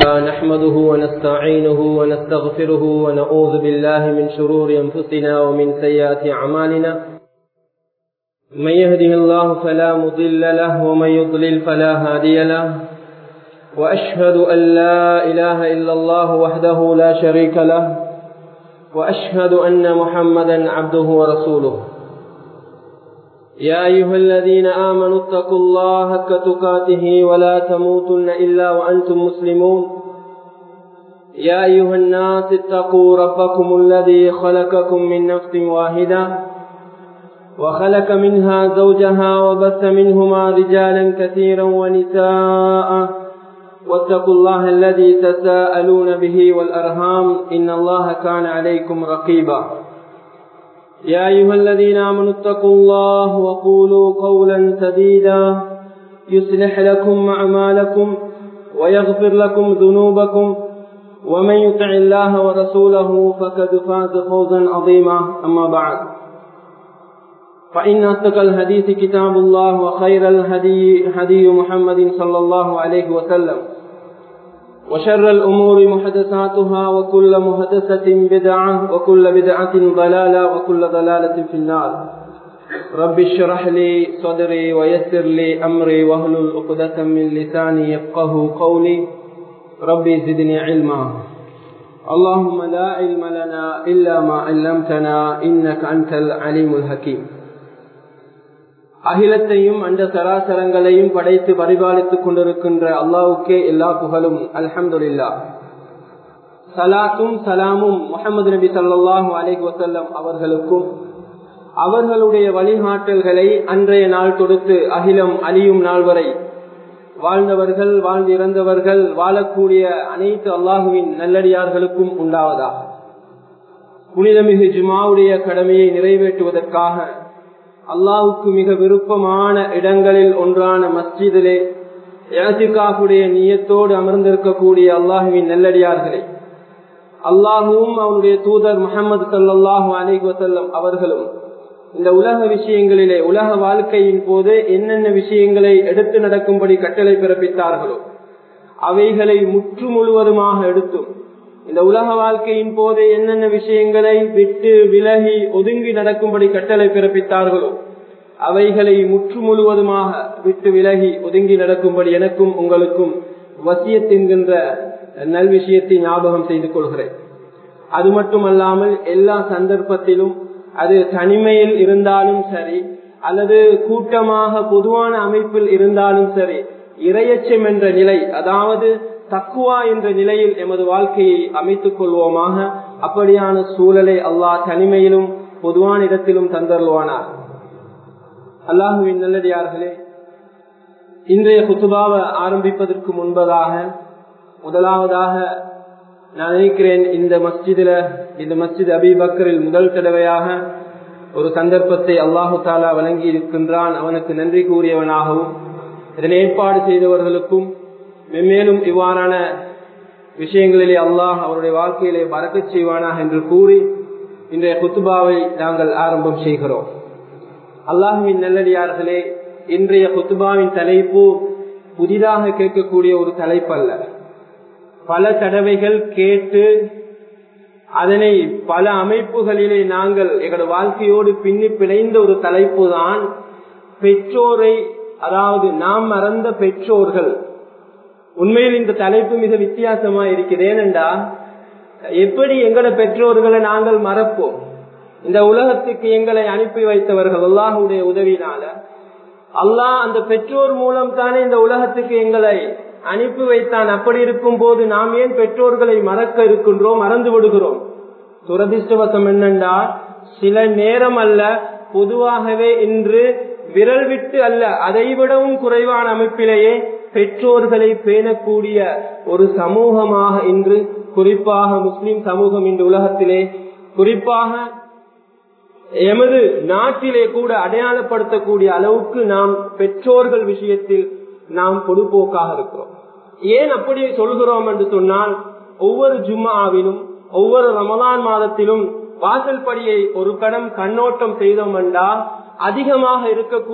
نحمده ونستعينه ونستغفره ونعوذ بالله من شرور أنفسنا ومن سيئات أعمالنا من يهده الله فلا مضل له ومن يضلل فلا هادي له وأشهد أن لا إله إلا الله وحده لا شريك له وأشهد أن محمدا عبده ورسوله يا أيها الذين آمنوا اتقوا الله حق تقاته ولا تموتن إلا وأنتم مسلمون يا أيها الناس اتقوا ربكم الذي خلقكم من نفس واحدة وخلق منها زوجها وبث منهما رجالا كثيرا ونساء واتقوا الله الذي تساءلون به والأرهام إن الله كان عليكم رقيبا يا أيها الذين آمنوا اتقوا الله وقولوا قولا سديدا يصلح لكم أعمالكم ويغفر لكم ذنوبكم ومن يطع الله ورسوله فقد فاز فوزا عظيما أما بعد فإن أصدق الحديث كتاب الله وخير الهدي هدي محمد صلى الله عليه وسلم وشر الأمور محدثاتها وكل محدثة بدعة وكل بدعة ضلالة وكل ضلالة في النار رب اشرح لي صدري ويسر لي أمري واهلل عقدة من لساني يفقه قولي ربي زدني علما اللهم لا علم لنا إلا ما علمتنا إنك أنت العليم الحكيم அகிலத்தையும் அந்த சராசரங்களையும் படைத்து பரிபாலித்துக் கொண்டிருக்கின்ற அல்லாவுக்கே எல்லா புகழும் அல்ஹம்துல்லா சலாத்தும் சலாமும் முகமது நபி சல்லாஹூ அலைஹி வசல்லம் அவர்களுக்கும் அவர்களுடைய வழிகாட்டல்களை அன்றைய நாள் தொடுத்து அகிலம் அழியும் நாள் வரை வாழ்ந்தவர்கள் வாழ்ந்திறந்தவர்கள் வாழக்கூடிய அனைத்து அல்லாஹுவின் நல்லடியார்களுக்கும் உண்டாவதாக புனிதமிகு ஜுமாவுடைய கடமையை நிறைவேற்றுவதற்காக அல்லாவுக்கு மிக விருப்பமான இடங்களில் ஒன்றான மஸ்ஜிதிலே ஏசிகாஃபுடைய நீயத்தோடு அமர்ந்திருக்கக்கூடிய அல்லாஹுவின் நெல்லடியார்களே அல்லாஹுவும் அவனுடைய தூதர் முகமது சல்லாஹூ அலி வசல்லம் அவர்களும் இந்த உலக விஷயங்களிலே உலக வாழ்க்கையின் போது என்னென்ன விஷயங்களை எடுத்து நடக்கும்படி கட்டளை பிறப்பித்தார்களோ அவைகளை முற்று முழுவதுமாக எடுத்தும் இந்த உலக வாழ்க்கையின் போது என்னென்ன விஷயங்களை விட்டு விலகி ஒதுங்கி நடக்கும்படி கட்டளை பிறப்பித்தார்களோ அவைகளை முற்று முழுவதுமாக விட்டு விலகி ஒதுங்கி நடக்கும்படி எனக்கும் உங்களுக்கும் வசியத் என்கின்ற நல் விஷயத்தை ஞாபகம் செய்து கொள்கிறேன் அது மட்டுமல்லாமல் எல்லா சந்தர்ப்பத்திலும் அது தனிமையில் இருந்தாலும் சரி அல்லது கூட்டமாக பொதுவான அமைப்பில் இருந்தாலும் சரி இரையச்சம் என்ற நிலை அதாவது தக்குவா என்ற நிலையில் எமது வாழ்க்கையை அமைத்துக் கொள்வோமாக அப்படியான சூழலை அல்லாஹ் தனிமையிலும் பொதுவான இடத்திலும் தந்தருவானார் அல்லாஹுவின் நல்லடியார்களே இன்றைய குத்துபாவை ஆரம்பிப்பதற்கு முன்பதாக முதலாவதாக நான் நினைக்கிறேன் இந்த மஸ்ஜிதில இந்த மஸ்ஜித் அபிபக்கரில் முதல் தடவையாக ஒரு சந்தர்ப்பத்தை அல்லாஹு தாலா வழங்கி இருக்கின்றான் அவனுக்கு நன்றி கூறியவனாகவும் இதனை ஏற்பாடு செய்தவர்களுக்கும் மென்மேலும் இவ்வாறான விஷயங்களிலே அல்லாஹ் அவருடைய வாழ்க்கையிலே பறக்க செய்வானாக என்று கூறி இன்றைய குத்துபாவை நாங்கள் ஆரம்பம் செய்கிறோம் அல்லாஹுவின் நல்லடியார்களே இன்றைய குத்துபாவின் தலைப்பு புதிதாக கேட்கக்கூடிய ஒரு தலைப்பு அல்ல பல தடவைகள் கேட்டு அதனை பல அமைப்புகளிலே நாங்கள் எங்களோட வாழ்க்கையோடு பின்னி பிணைந்த ஒரு தலைப்பு தான் பெற்றோரை அதாவது நாம் மறந்த பெற்றோர்கள் உண்மையில் இந்த தலைப்பு மிக வித்தியாசமா இருக்குது ஏனென்றா எப்படி எங்கட பெற்றோர்களை நாங்கள் மறப்போம் இந்த உலகத்துக்கு எங்களை அனுப்பி வைத்தவர்கள் அல்லாஹுடைய உதவினால அல்லாஹ் அந்த பெற்றோர் மூலம் தானே இந்த உலகத்துக்கு எங்களை அனுப்பி வைத்தான் அப்படி இருக்கும் போது நாம் ஏன் பெற்றோர்களை மறக்க இருக்கின்றோம் மறந்து விடுகிறோம் துரதிருஷ்டவசம் என்னண்டா சில நேரம் அல்ல பொதுவாகவே இன்று விரல் விட்டு அல்ல அதை விடவும் குறைவான அமைப்பிலேயே பெற்றோர்களை பேணக்கூடிய ஒரு சமூகமாக இன்று குறிப்பாக முஸ்லிம் சமூகம் இந்த உலகத்திலே குறிப்பாக எமது நாட்டிலே கூட அடையாளப்படுத்தக்கூடிய அளவுக்கு நாம் பெற்றோர்கள் விஷயத்தில் நாம் பொதுப்போக்காக இருக்கிறோம் ஏன் அப்படி சொல்கிறோம் என்று சொன்னால் ஒவ்வொரு ஜும்மாவிலும் ஒவ்வொரு ரமலான் மாதத்திலும் வாசல் படியை ஒரு கடம் கண்ணோட்டம் செய்தோம் என்றால் அதிகமாக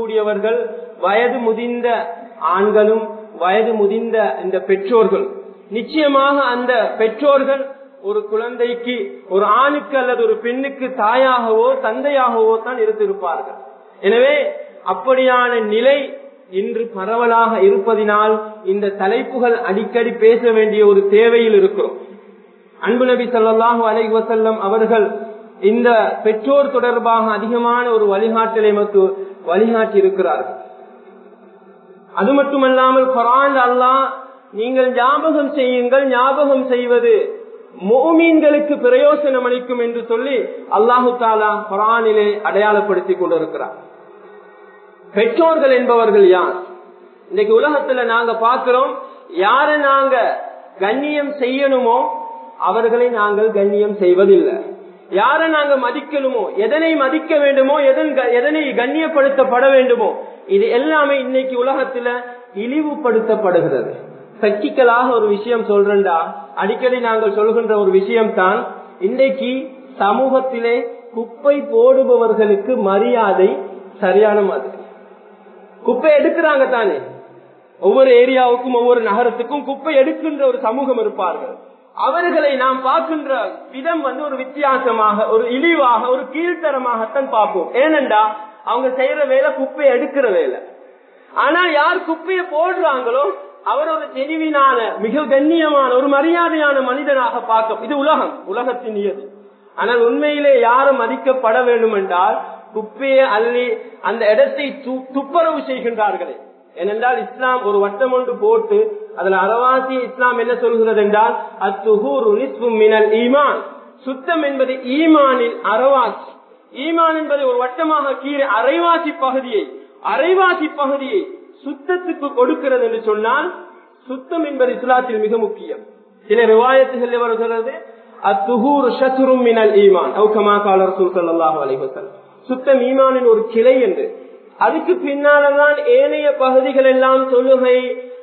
இருக்கக்கூடியவர்கள் வயது முதிர்ந்த ஆண்களும் வயது முதிர்ந்த இந்த பெற்றோர்கள் நிச்சயமாக அந்த பெற்றோர்கள் ஒரு குழந்தைக்கு ஒரு ஆணுக்கு அல்லது ஒரு பெண்ணுக்கு தாயாகவோ தந்தையாகவோ தான் இருந்திருப்பார்கள் எனவே அப்படியான நிலை இன்று பரவலாக இருப்பதினால் இந்த தலைப்புகள் அடிக்கடி பேச வேண்டிய ஒரு தேவையில் இருக்கிறோம் அன்பு நபி சொல்லாஹு அலை வசல்லம் அவர்கள் இந்த பெற்றோர் தொடர்பாக அதிகமான ஒரு வழிகாட்டலை நமக்கு வழிகாட்டி இருக்கிறார்கள் அது மட்டுமல்லாமல் குரான் அல்லாஹ் நீங்கள் ஞாபகம் செய்யுங்கள் ஞாபகம் செய்வது மோமீன்களுக்கு பிரயோசனம் அளிக்கும் என்று சொல்லி அல்லாஹு தாலா குரானிலே அடையாளப்படுத்திக் கொண்டிருக்கிறார் பெற்றோர்கள் என்பவர்கள் யார் இன்னைக்கு உலகத்துல நாங்க பார்க்கிறோம் யார நாங்க கண்ணியம் செய்யணுமோ அவர்களை நாங்கள் கண்ணியம் செய்வதில்லை யார நாங்க மதிக்கணுமோ எதனை மதிக்க வேண்டுமோ எதன் எதனை கண்ணியப்படுத்தப்பட வேண்டுமோ இது எல்லாமே இன்னைக்கு உலகத்துல இழிவுபடுத்தப்படுகிறது பிராக்டிக்கலாக ஒரு விஷயம் சொல்றேன்டா அடிக்கடி நாங்கள் சொல்கின்ற ஒரு விஷயம் தான் இன்றைக்கு சமூகத்திலே குப்பை போடுபவர்களுக்கு மரியாதை சரியான மாதிரி குப்பை எடுக்கிறாங்க தானே ஒவ்வொரு ஏரியாவுக்கும் ஒவ்வொரு நகரத்துக்கும் குப்பை எடுக்கின்ற ஒரு சமூகம் இருப்பார்கள் அவர்களை நாம் பார்க்கின்ற விதம் வந்து ஒரு வித்தியாசமாக ஒரு இழிவாக ஒரு கீழ்த்தரமாகத்தான் பார்ப்போம் ஏனென்றா அவங்க செய்யற வேலை குப்பையை எடுக்கிற வேலை ஆனா யார் குப்பையை போடுறாங்களோ அவர் ஒரு தெளிவினான மிக கண்ணியமான ஒரு மரியாதையான மனிதனாக பார்க்க இது உலகம் உலகத்தின் நியதி ஆனால் உண்மையிலே யாரும் மதிக்கப்பட வேண்டும் என்றால் குப்பையை அள்ளி அந்த இடத்தை துப்புரவு செய்கின்றார்களே ஏனென்றால் இஸ்லாம் ஒரு வட்டம் ஒன்று போட்டு அதுல அறவாசி இஸ்லாம் என்ன சொல்கிறது என்றால் மினல் ஈமான் சுத்தம் என்பது ஈமானின் அறவாசி ஈமான் என்பதை ஒரு வட்டமாக கீழே அரைவாசி பகுதியை அரைவாசி பகுதியை சுத்தத்துக்கு கொடுக்கிறது என்று சொன்னால் சுத்தம் என்பது இஸ்லாத்தில் மிக முக்கியம் சில விவாயத்துகள் வருகிறது அத்துகூர் ஷத்துரும் மினல் ஈமான் அவுகமா காலர் சுல்சல்லாஹு அலைவசல் சுத்தம் ஈமானின் ஒரு கிளை என்று அதுக்கு பின்னால்தான் ஏனைய பகுதிகள் எல்லாம் தொழுகை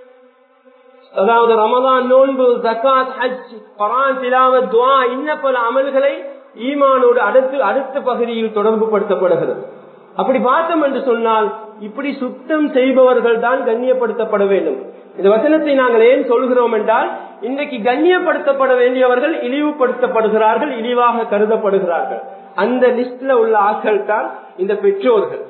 அதாவது ரமதான் நோன்பு ஜக்காத் ஹஜ் பரான் திலாவத் துவா இன்ன பல அமல்களை ஈமானோடு அடுத்து அடுத்த பகுதியில் தொடர்பு படுத்தப்படுகிறது அப்படி பார்த்தோம் என்று சொன்னால் இப்படி சுத்தம் செய்பவர்கள் தான் கண்ணியப்படுத்தப்பட வேண்டும் இந்த வசனத்தை நாங்கள் ஏன் சொல்கிறோம் என்றால் இன்றைக்கு கண்ணியப்படுத்தப்பட வேண்டியவர்கள் இழிவுபடுத்தப்படுகிறார்கள் இழிவாக கருதப்படுகிறார்கள் அந்த லிஸ்ட்ல உள்ள ஆட்கள் தான் இந்த பெற்றோர்கள்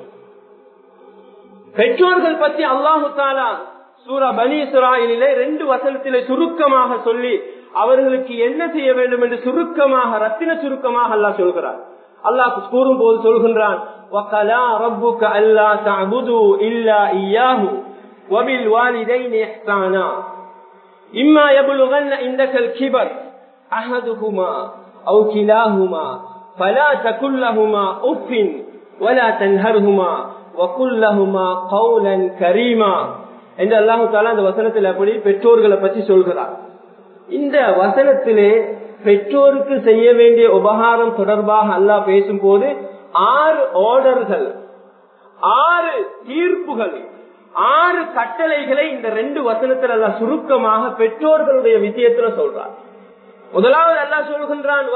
பெற்றோர்கள் பற்றி அல்லாஹு தாலா சூரா பனி சுராயிலே ரெண்டு வசனத்திலே சுருக்கமாக சொல்லி அவர்களுக்கு என்ன செய்ய வேண்டும் என்று சுருக்கமாக ரத்தின சுருக்கமாக அல்லாஹ் சொல்கிறார் அல்லாஹ் கூறும் போது சொல்கின்றான் وَقَلَا رَبُّكَ أَلَّا تَعْبُدُوا إِلَّا إِيَّاهُ وَبِالْوَالِدَيْنِ إِحْسَانًا إِمَّا يَبْلُغَنَّ عِندَكَ الْكِبَرَ أَحَدُهُمَا أَوْ كِلَاهُمَا فَلَا تَقُل لَّهُمَا أُفٍّ وَلَا تَنْهَرْهُمَا وَقُل لَّهُمَا قَوْلًا كَرِيمًا என்று அல்லாஹு தாலா அந்த வசனத்தில் அப்படி பெற்றோர்களை பற்றி சொல்கிறார் இந்த வசனத்திலே பெற்றோருக்கு செய்ய வேண்டிய உபகாரம் தொடர்பாக அல்லாஹ் பேசும் போது ஆறு ஆர்டர்கள் ஆறு தீர்ப்புகள் ஆறு கட்டளைகளை இந்த ரெண்டு வசனத்தில் அல்ல சுருக்கமாக பெற்றோர்களுடைய விஷயத்துல சொல்றார் முதலாவது அல்லாஹ் சொல்கின்றான்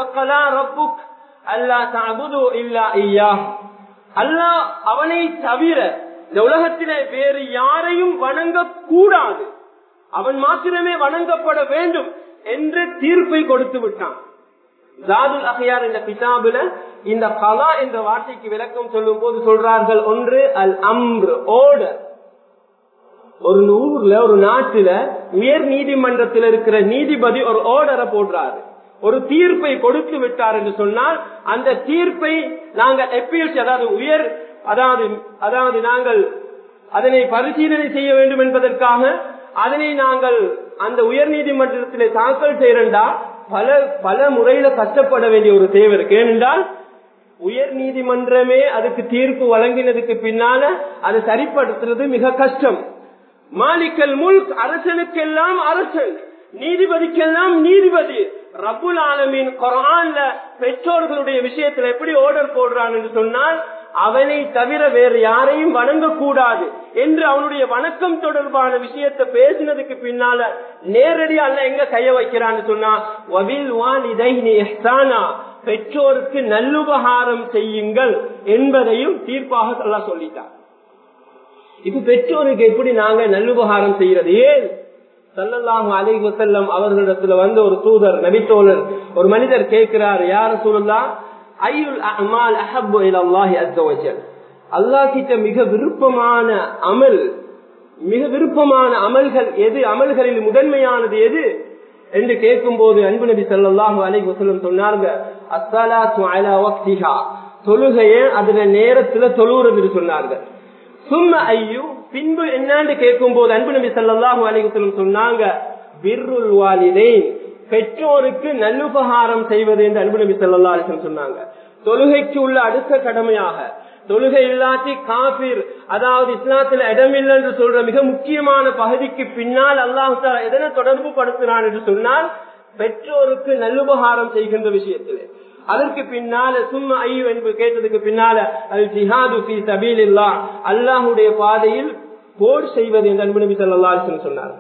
அல்லாஹ் அவனை தவிர இந்த உலகத்திலே வேறு யாரையும் வணங்க கூடாது அவன் மாத்திரமே வணங்கப்பட வேண்டும் என்று தீர்ப்பை கொடுத்து விட்டான் ஜாதுல் அஹியார் என்ற கிதாபுல இந்த கலா என்ற வார்த்தைக்கு விளக்கம் சொல்லும் போது சொல்றார்கள் ஒன்று அல் அம்ரு ஓடர் ஒரு ஊர்ல ஒரு நாட்டுல உயர் நீதிமன்றத்தில் இருக்கிற நீதிபதி ஒரு ஓர்டரை போடுறாரு ஒரு தீர்ப்பை கொடுத்து விட்டார் என்று சொன்னால் அந்த தீர்ப்பை நாங்கள் எப்பீல்ஸ் அதாவது உயர் அதாவது அதாவது நாங்கள் அதனை பரிசீலனை செய்ய வேண்டும் என்பதற்காக அதனை நாங்கள் அந்த உயர் நீதிமன்றத்திலே தாக்கல் செய்யறா பல பல முறையில கஷ்டப்பட வேண்டிய ஒரு தேவை இருக்கு ஏனென்றால் உயர் நீதிமன்றமே அதுக்கு தீர்ப்பு வழங்கினதுக்கு பின்னால அதை சரிப்படுத்துறது மிக கஷ்டம் மாலிக்கல் முல்க் அரசனுக்கெல்லாம் அரசன் நீதிபதிக்கெல்லாம் நீதிபதி ரபுல் ஆலமின் குரான்ல பெற்றோர்களுடைய விஷயத்துல எப்படி ஆர்டர் போடுறான் என்று சொன்னால் அவனை தவிர வேறு யாரையும் வணங்கக்கூடாது என்று அவனுடைய வணக்கம் தொடர்பான விஷயத்தை பேசினதுக்கு பின்னால நேரடியா அல்ல எங்க கைய வைக்கிறான்னு சொன்னா பெற்றோருக்கு நல்லுபகாரம் செய்யுங்கள் என்பதையும் தீர்ப்பாக எல்லாம் சொல்லிட்டார் இப்ப பெற்றோருக்கு எப்படி நாங்க நல்லுபகாரம் செய்யறது ஏன் சல்லல்லாஹு அலைஹி வஸல்லம் அவர்களிடத்துல வந்து ஒரு தூதர் நபித்தோழர் ஒரு மனிதர் கேட்கிறார் யார் சொல்லலா ஐயுல் அமால் அஹப்பு இலல்லாஹி அஸ்ஸ வஜல் அல்லாஹ் கிட்ட மிக விருப்பமான அமல் மிக விருப்பமான அமல்கள் எது அமல்களில் முதன்மையானது எது என்று கேட்கும் போது அன்பு நபி சல்லாஹு அலைஹி வஸல்லம் சொன்னாங்க அஸ்ஸலாத்து அலா வக்திஹா தொழுகைய அதுல நேரத்துல தொழுகிறது சொன்னார்கள் சும்ம ஐயு பின்பு என்னன்னு கேட்கும் போது அன்பு நபி சல்லாஹூ அலிகுசலம் சொன்னாங்க பிர்ருல் வாலிதேன் பெற்றோருக்கு நல்லுபகாரம் செய்வது என்று அன்பு நபி சல்லா அலிசம் சொன்னாங்க தொழுகைக்கு உள்ள அடுத்த கடமையாக தொழுகை இல்லாட்டி காபிர் அதாவது இஸ்லாத்துல இடமில்லை என்று சொல்ற மிக முக்கியமான பகுதிக்கு பின்னால் அல்லாஹு எதனை தொடர்பு படுத்தினான் என்று சொன்னால் பெற்றோருக்கு நல்லுபகாரம் செய்கின்ற விஷயத்திலே அதற்கு பின்னால சும்மா ஐயோ என்று கேட்டதுக்கு பின்னால அல் ஜிஹாது ஃபி சபீலில்லா அல்லாஹுடைய பாதையில் போர் செய்வது என்று அன்பு நபி சல்லா சொன்னார்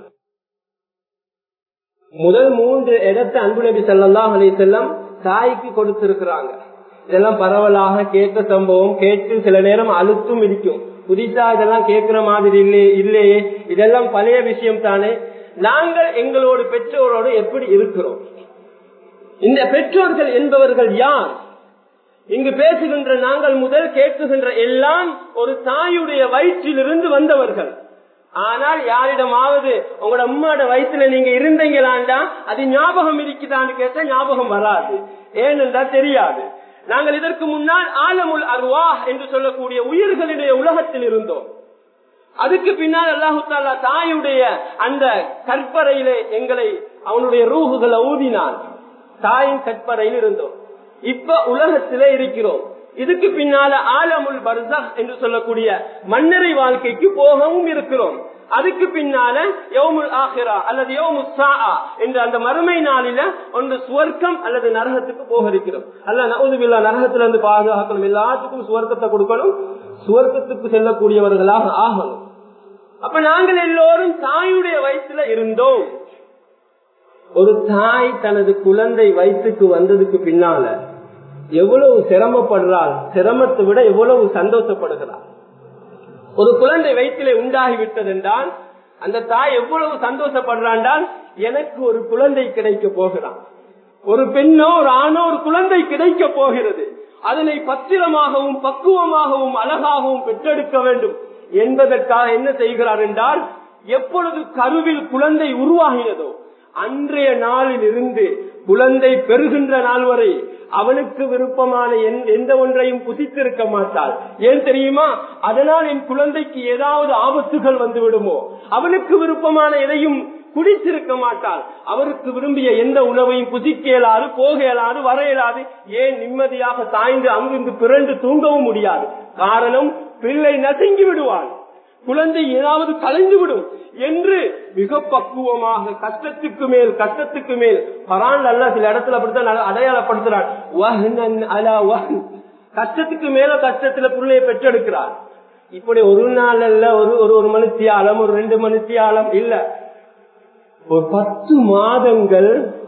முதல் மூன்று இடத்தை அன்பு நபி சல்லா அலி செல்லம் தாய்க்கு கொடுத்திருக்கிறாங்க இதெல்லாம் பரவலாக கேட்ட சம்பவம் கேட்டு சில நேரம் அழுத்தும் இருக்கும் புதுசா இதெல்லாம் கேட்கிற மாதிரி இல்லையே இல்லையே இதெல்லாம் பழைய விஷயம் தானே நாங்கள் எங்களோடு பெற்றோரோடு எப்படி இருக்கிறோம் இந்த பெற்றோர்கள் என்பவர்கள் யார் இங்கு பேசுகின்ற நாங்கள் முதல் கேட்குகின்ற எல்லாம் ஒரு தாயுடைய வயிற்றிலிருந்து வந்தவர்கள் ஆனால் யாரிடமாவது உங்களோட அம்மாட வயிற்றுல நீங்க இருந்தீங்களாண்டா அது ஞாபகம் இருக்குதான்னு கேட்டா ஞாபகம் வராது ஏனென்றா தெரியாது நாங்கள் இதற்கு முன்னால் ஆலமுல் அருவா என்று சொல்லக்கூடிய உயிர்களுடைய உலகத்தில் இருந்தோம் அதுக்கு பின்னால் அல்லாஹு தாலா தாயுடைய அந்த கற்பறையிலே எங்களை அவனுடைய ரூகுகளை ஊதினான் தாயின் கற்பறையில் இருந்தோம் இப்ப உலகத்திலே இருக்கிறோம் இதுக்கு பின்னால ஆலமுல் பர்சக் என்று சொல்லக்கூடிய மன்னரை வாழ்க்கைக்கு போகவும் இருக்கிறோம் அதுக்கு பின்னால யோமுல் ஆஹிரா அல்லது யோமு சாஆ என்ற அந்த மறுமை நாளில ஒன்று சுவர்க்கம் அல்லது நரகத்துக்கு போக இருக்கிறோம் அல்ல நவுதுபில்லா நரகத்துல இருந்து பாதுகாக்கணும் எல்லாத்துக்கும் சுவர்க்கத்தை கொடுக்கணும் சுவர்க்கத்துக்கு செல்லக்கூடியவர்களாக ஆகணும் அப்ப நாங்கள் எல்லோரும் தாயுடைய வயசுல இருந்தோம் ஒரு தாய் தனது குழந்தை வயிற்றுக்கு வந்ததுக்கு பின்னால எவ்வளவு சிரமப்படுறாள் சிரமத்தை விட எவ்வளவு சந்தோஷப்படுகிறாள் ஒரு குழந்தை வயிற்றிலே உண்டாகிவிட்டது என்றால் அந்த தாய் எவ்வளவு சந்தோஷப்படுறாண்டால் எனக்கு ஒரு குழந்தை கிடைக்க போகிறான் ஒரு பெண்ணோ ஒரு ஆணோ ஒரு குழந்தை கிடைக்க போகிறது அதனை பத்திரமாகவும் பக்குவமாகவும் அழகாகவும் பெற்றெடுக்க வேண்டும் என்பதற்காக என்ன செய்கிறார் என்றால் எப்பொழுது கருவில் குழந்தை உருவாகினதோ அன்றைய நாளில் இருந்து குழந்தை பெறுகின்ற நாள் வரை அவனுக்கு விருப்பமான எந்த ஒன்றையும் புசித்திருக்க மாட்டாள் ஏன் தெரியுமா அதனால் என் குழந்தைக்கு ஏதாவது ஆபத்துகள் வந்து விடுமோ அவனுக்கு விருப்பமான எதையும் குடித்திருக்க மாட்டாள் அவருக்கு விரும்பிய எந்த உணவையும் புசிக்க இயலாது போக இயலாது வர இயலாது ஏன் நிம்மதியாக சாய்ந்து அங்கிருந்து பிறண்டு தூங்கவும் முடியாது காரணம் பிள்ளை நசுங்கி விடுவான் குழந்தை ஏதாவது கலைந்து விடும் என்று மிக பக்குவமாக கஷ்டத்துக்கு மேல் கஷ்டத்துக்கு மேல் பரான் அல்ல சில இடத்துல அப்படித்தான் அடையாளப்படுத்துறான் கஷ்டத்துக்கு மேல கஷ்டத்துல பிள்ளையை பெற்றெடுக்கிறார் இப்படி ஒரு நாள் அல்ல ஒரு ஒரு ஒரு மனுஷியாலம் ஒரு ரெண்டு மனுஷியாலம் இல்ல ஒரு பத்து மாதங்கள்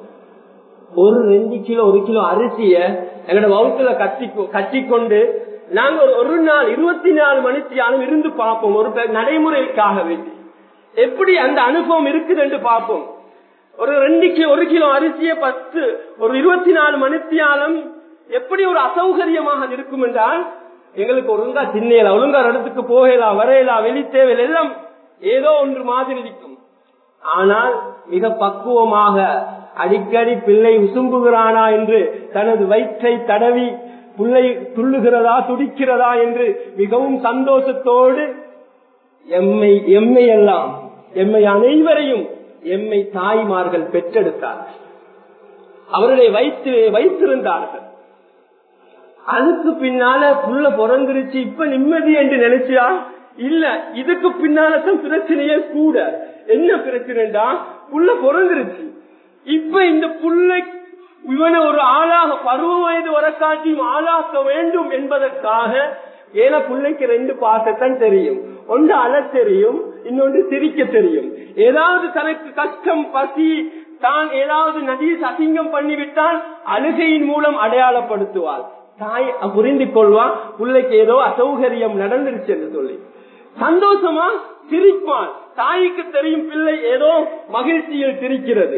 ஒரு ரெண்டு கிலோ ஒரு கிலோ அரிசிய எங்களோட வகுத்துல கட்டி கட்டிக்கொண்டு நாங்க ஒரு ஒரு நாள் இருபத்தி நாலு மணித்தியாலும் இருந்து பார்ப்போம் ஒரு நடைமுறைக்காக வேண்டி எப்படி அந்த அனுபவம் இருக்குது என்று பார்ப்போம் ஒரு ரெண்டு கிலோ ஒரு கிலோ அரிசிய பத்து ஒரு இருபத்தி நாலு மணித்தியாலம் எப்படி ஒரு அசௌகரியமாக இருக்கும் என்றால் எங்களுக்கு ஒழுங்கா சின்னையில ஒழுங்கா இடத்துக்கு போகலாம் வரையலாம் வெளித்தேவையில் எல்லாம் ஏதோ ஒன்று மாதிரி இருக்கும் ஆனால் மிக பக்குவமாக அடிக்கடி பிள்ளை உசும்புகிறானா என்று தனது வயிற்றை தடவி பிள்ளை துள்ளுகிறதா துடிக்கிறதா என்று மிகவும் சந்தோஷத்தோடு எம்மை எம்மை எல்லாம் எம்மை அனைவரையும் எம்மை தாய்மார்கள் பெற்றெடுத்தார்கள் அவர்களை வைத்து வைத்திருந்தார்கள் அதுக்கு பின்னால புள்ள பிறந்துருச்சு இப்ப நிம்மதி என்று நினைச்சியா இல்ல இதுக்கு பின்னாலதான் பிரச்சனையே கூட என்ன பிரச்சனைடா புள்ள பிறந்துருச்சு இப்ப இந்த புள்ளை இவனை ஒரு ஆளாக பருவ வயது வர காட்டியும் ஆளாக்க வேண்டும் என்பதற்காக ஏன்னா பிள்ளைக்கு ரெண்டு பாசத்தான் தெரியும் ஒன்று அழ தெரியும் இன்னொன்று சிரிக்க தெரியும் ஏதாவது தனக்கு கஷ்டம் பசி தான் ஏதாவது நதியை அசிங்கம் பண்ணிவிட்டால் அழுகையின் மூலம் அடையாளப்படுத்துவாள் தாய் புரிந்து கொள்வான் பிள்ளைக்கு ஏதோ அசௌகரியம் நடந்துருச்சு என்று சொல்லி சந்தோஷமா சிரிப்பான் தாய்க்கு தெரியும் பிள்ளை ஏதோ மகிழ்ச்சியில் திரிக்கிறது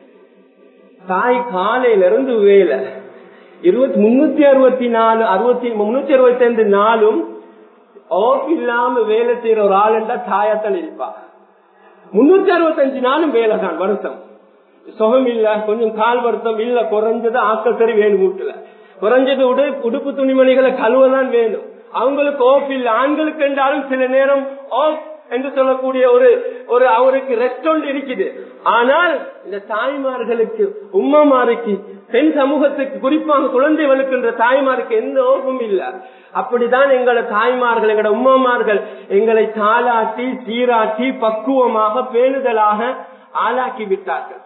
தாய் காலையில இருந்து வேலை இருபத்தி முன்னூத்தி அறுபத்தி நாலு அறுபத்தி முன்னூத்தி அறுபத்தி ஐந்து நாளும் ஆஃப் இல்லாம வேலை செய்யற ஒரு ஆள் என்றா தாயாத்தான் இருப்பா முன்னூத்தி அறுபத்தஞ்சு நாளும் வேலை தான் வருஷம் சுகம் இல்ல கொஞ்சம் கால் வருத்தம் இல்ல குறைஞ்சது ஆக்கள் சரி வேணும் வீட்டுல குறைஞ்சது உடு உடுப்பு துணிமணிகளை கழுவதான் வேணும் அவங்களுக்கு ஆஃப் இல்ல ஆண்களுக்கு என்றாலும் சில நேரம் ஆஃப் என்று சொல்லக்கூடிய ஒரு ஒரு அவருக்கு ரெஸ்ட் ஒன்று இருக்குது ஆனால் இந்த தாய்மார்களுக்கு உம்மமாருக்கு பெண் சமூகத்துக்கு குறிப்பாக குழந்தை வளர்க்கின்ற தாய்மாருக்கு எந்த ஓப்பும் இல்ல அப்படிதான் எங்களோட தாய்மார்கள் எங்களோட உம்மமார்கள் எங்களை தாளாட்டி சீராட்டி பக்குவமாக பேணுதலாக ஆளாக்கி விட்டார்கள்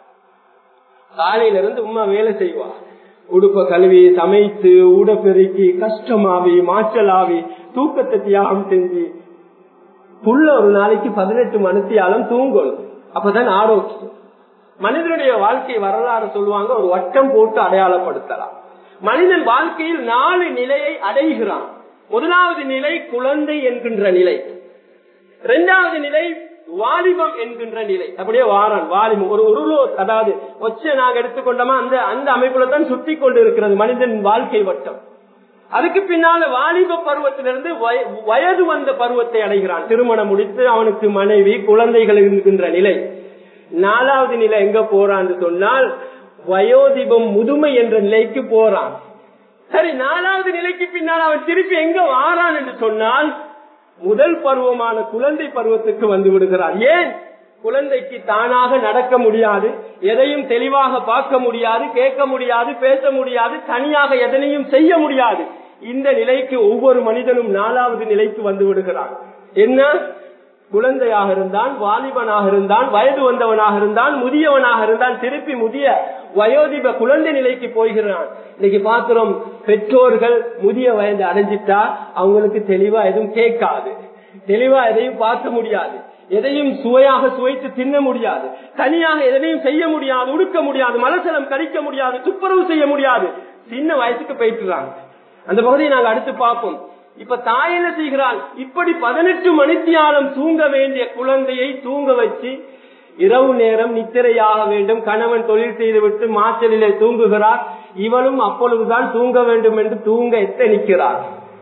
காலையில இருந்து உமா வேலை செய்வா உடுப்ப கழுவி சமைத்து ஊடப்பெருக்கி கஷ்டமாவி மாற்றலாவி தூக்கத்தை தியாகம் செஞ்சு புள்ள ஒரு நாளைக்கு பதினெட்டு மணித்தியாலும் தூங்கணும் அப்பதான் ஆரோக்கியம் மனிதனுடைய வாழ்க்கை வரலாறு சொல்லுவாங்க ஒரு வட்டம் போட்டு அடையாளப்படுத்தலாம் மனிதன் வாழ்க்கையில் நாலு நிலையை அடைகிறான் முதலாவது நிலை குழந்தை என்கின்ற நிலை இரண்டாவது நிலை வாலிபம் என்கின்ற நிலை அப்படியே வாரான் வாலிபம் ஒரு உருளோ அதாவது ஒச்ச நாங்க எடுத்துக்கொண்டோமா அந்த அந்த அமைப்புல தான் சுத்தி கொண்டு இருக்கிறது மனிதன் வாழ்க்கை வட்டம் அதுக்கு பின்னால வாலிப பருவத்திலிருந்து வயது வந்த பருவத்தை அடைகிறான் திருமணம் முடித்து அவனுக்கு மனைவி குழந்தைகள் இருக்கின்ற நிலை நாலாவது நிலை எங்க போறான்னு சொன்னால் வயோதிபம் முதுமை என்ற நிலைக்கு போறான் சரி நாலாவது நிலைக்கு பின்னால் அவன் திருப்பி எங்க வாரான் என்று சொன்னால் முதல் பருவமான குழந்தை பருவத்துக்கு வந்து விடுகிறான் ஏன் குழந்தைக்கு தானாக நடக்க முடியாது எதையும் தெளிவாக பார்க்க முடியாது கேட்க முடியாது பேச முடியாது தனியாக எதனையும் செய்ய முடியாது இந்த நிலைக்கு ஒவ்வொரு மனிதனும் நாலாவது நிலைக்கு வந்து விடுகிறான் என்ன குழந்தையாக இருந்தான் வாலிபனாக இருந்தான் வயது வந்தவனாக இருந்தான் முதியவனாக இருந்தான் திருப்பி முதிய வயோதிப குழந்தை நிலைக்கு போகிறான் இன்னைக்கு பாக்குறோம் பெற்றோர்கள் முதிய வயது அடைஞ்சிட்டா அவங்களுக்கு தெளிவா எதுவும் கேட்காது தெளிவா எதையும் பார்க்க முடியாது எதையும் சுவையாக சுவைத்து தின்ன முடியாது தனியாக எதனையும் செய்ய முடியாது உடுக்க முடியாது மலசலம் கழிக்க முடியாது துப்புரவு செய்ய முடியாது சின்ன வயசுக்கு போயிட்டுறாங்க அந்த பகுதியை நாங்க அடுத்து பார்ப்போம் இப்ப தாய் என்ன செய்கிறாள் இப்படி பதினெட்டு மணித்தியாலம் தூங்க வேண்டிய குழந்தையை தூங்க வச்சு இரவு நேரம் நித்திரையாக வேண்டும் கணவன் தொழில் செய்துவிட்டு மாச்சலிலே தூங்குகிறார் இவளும் அப்பொழுதுதான் தூங்க வேண்டும் என்று தூங்க எத்தனிக்கிறார்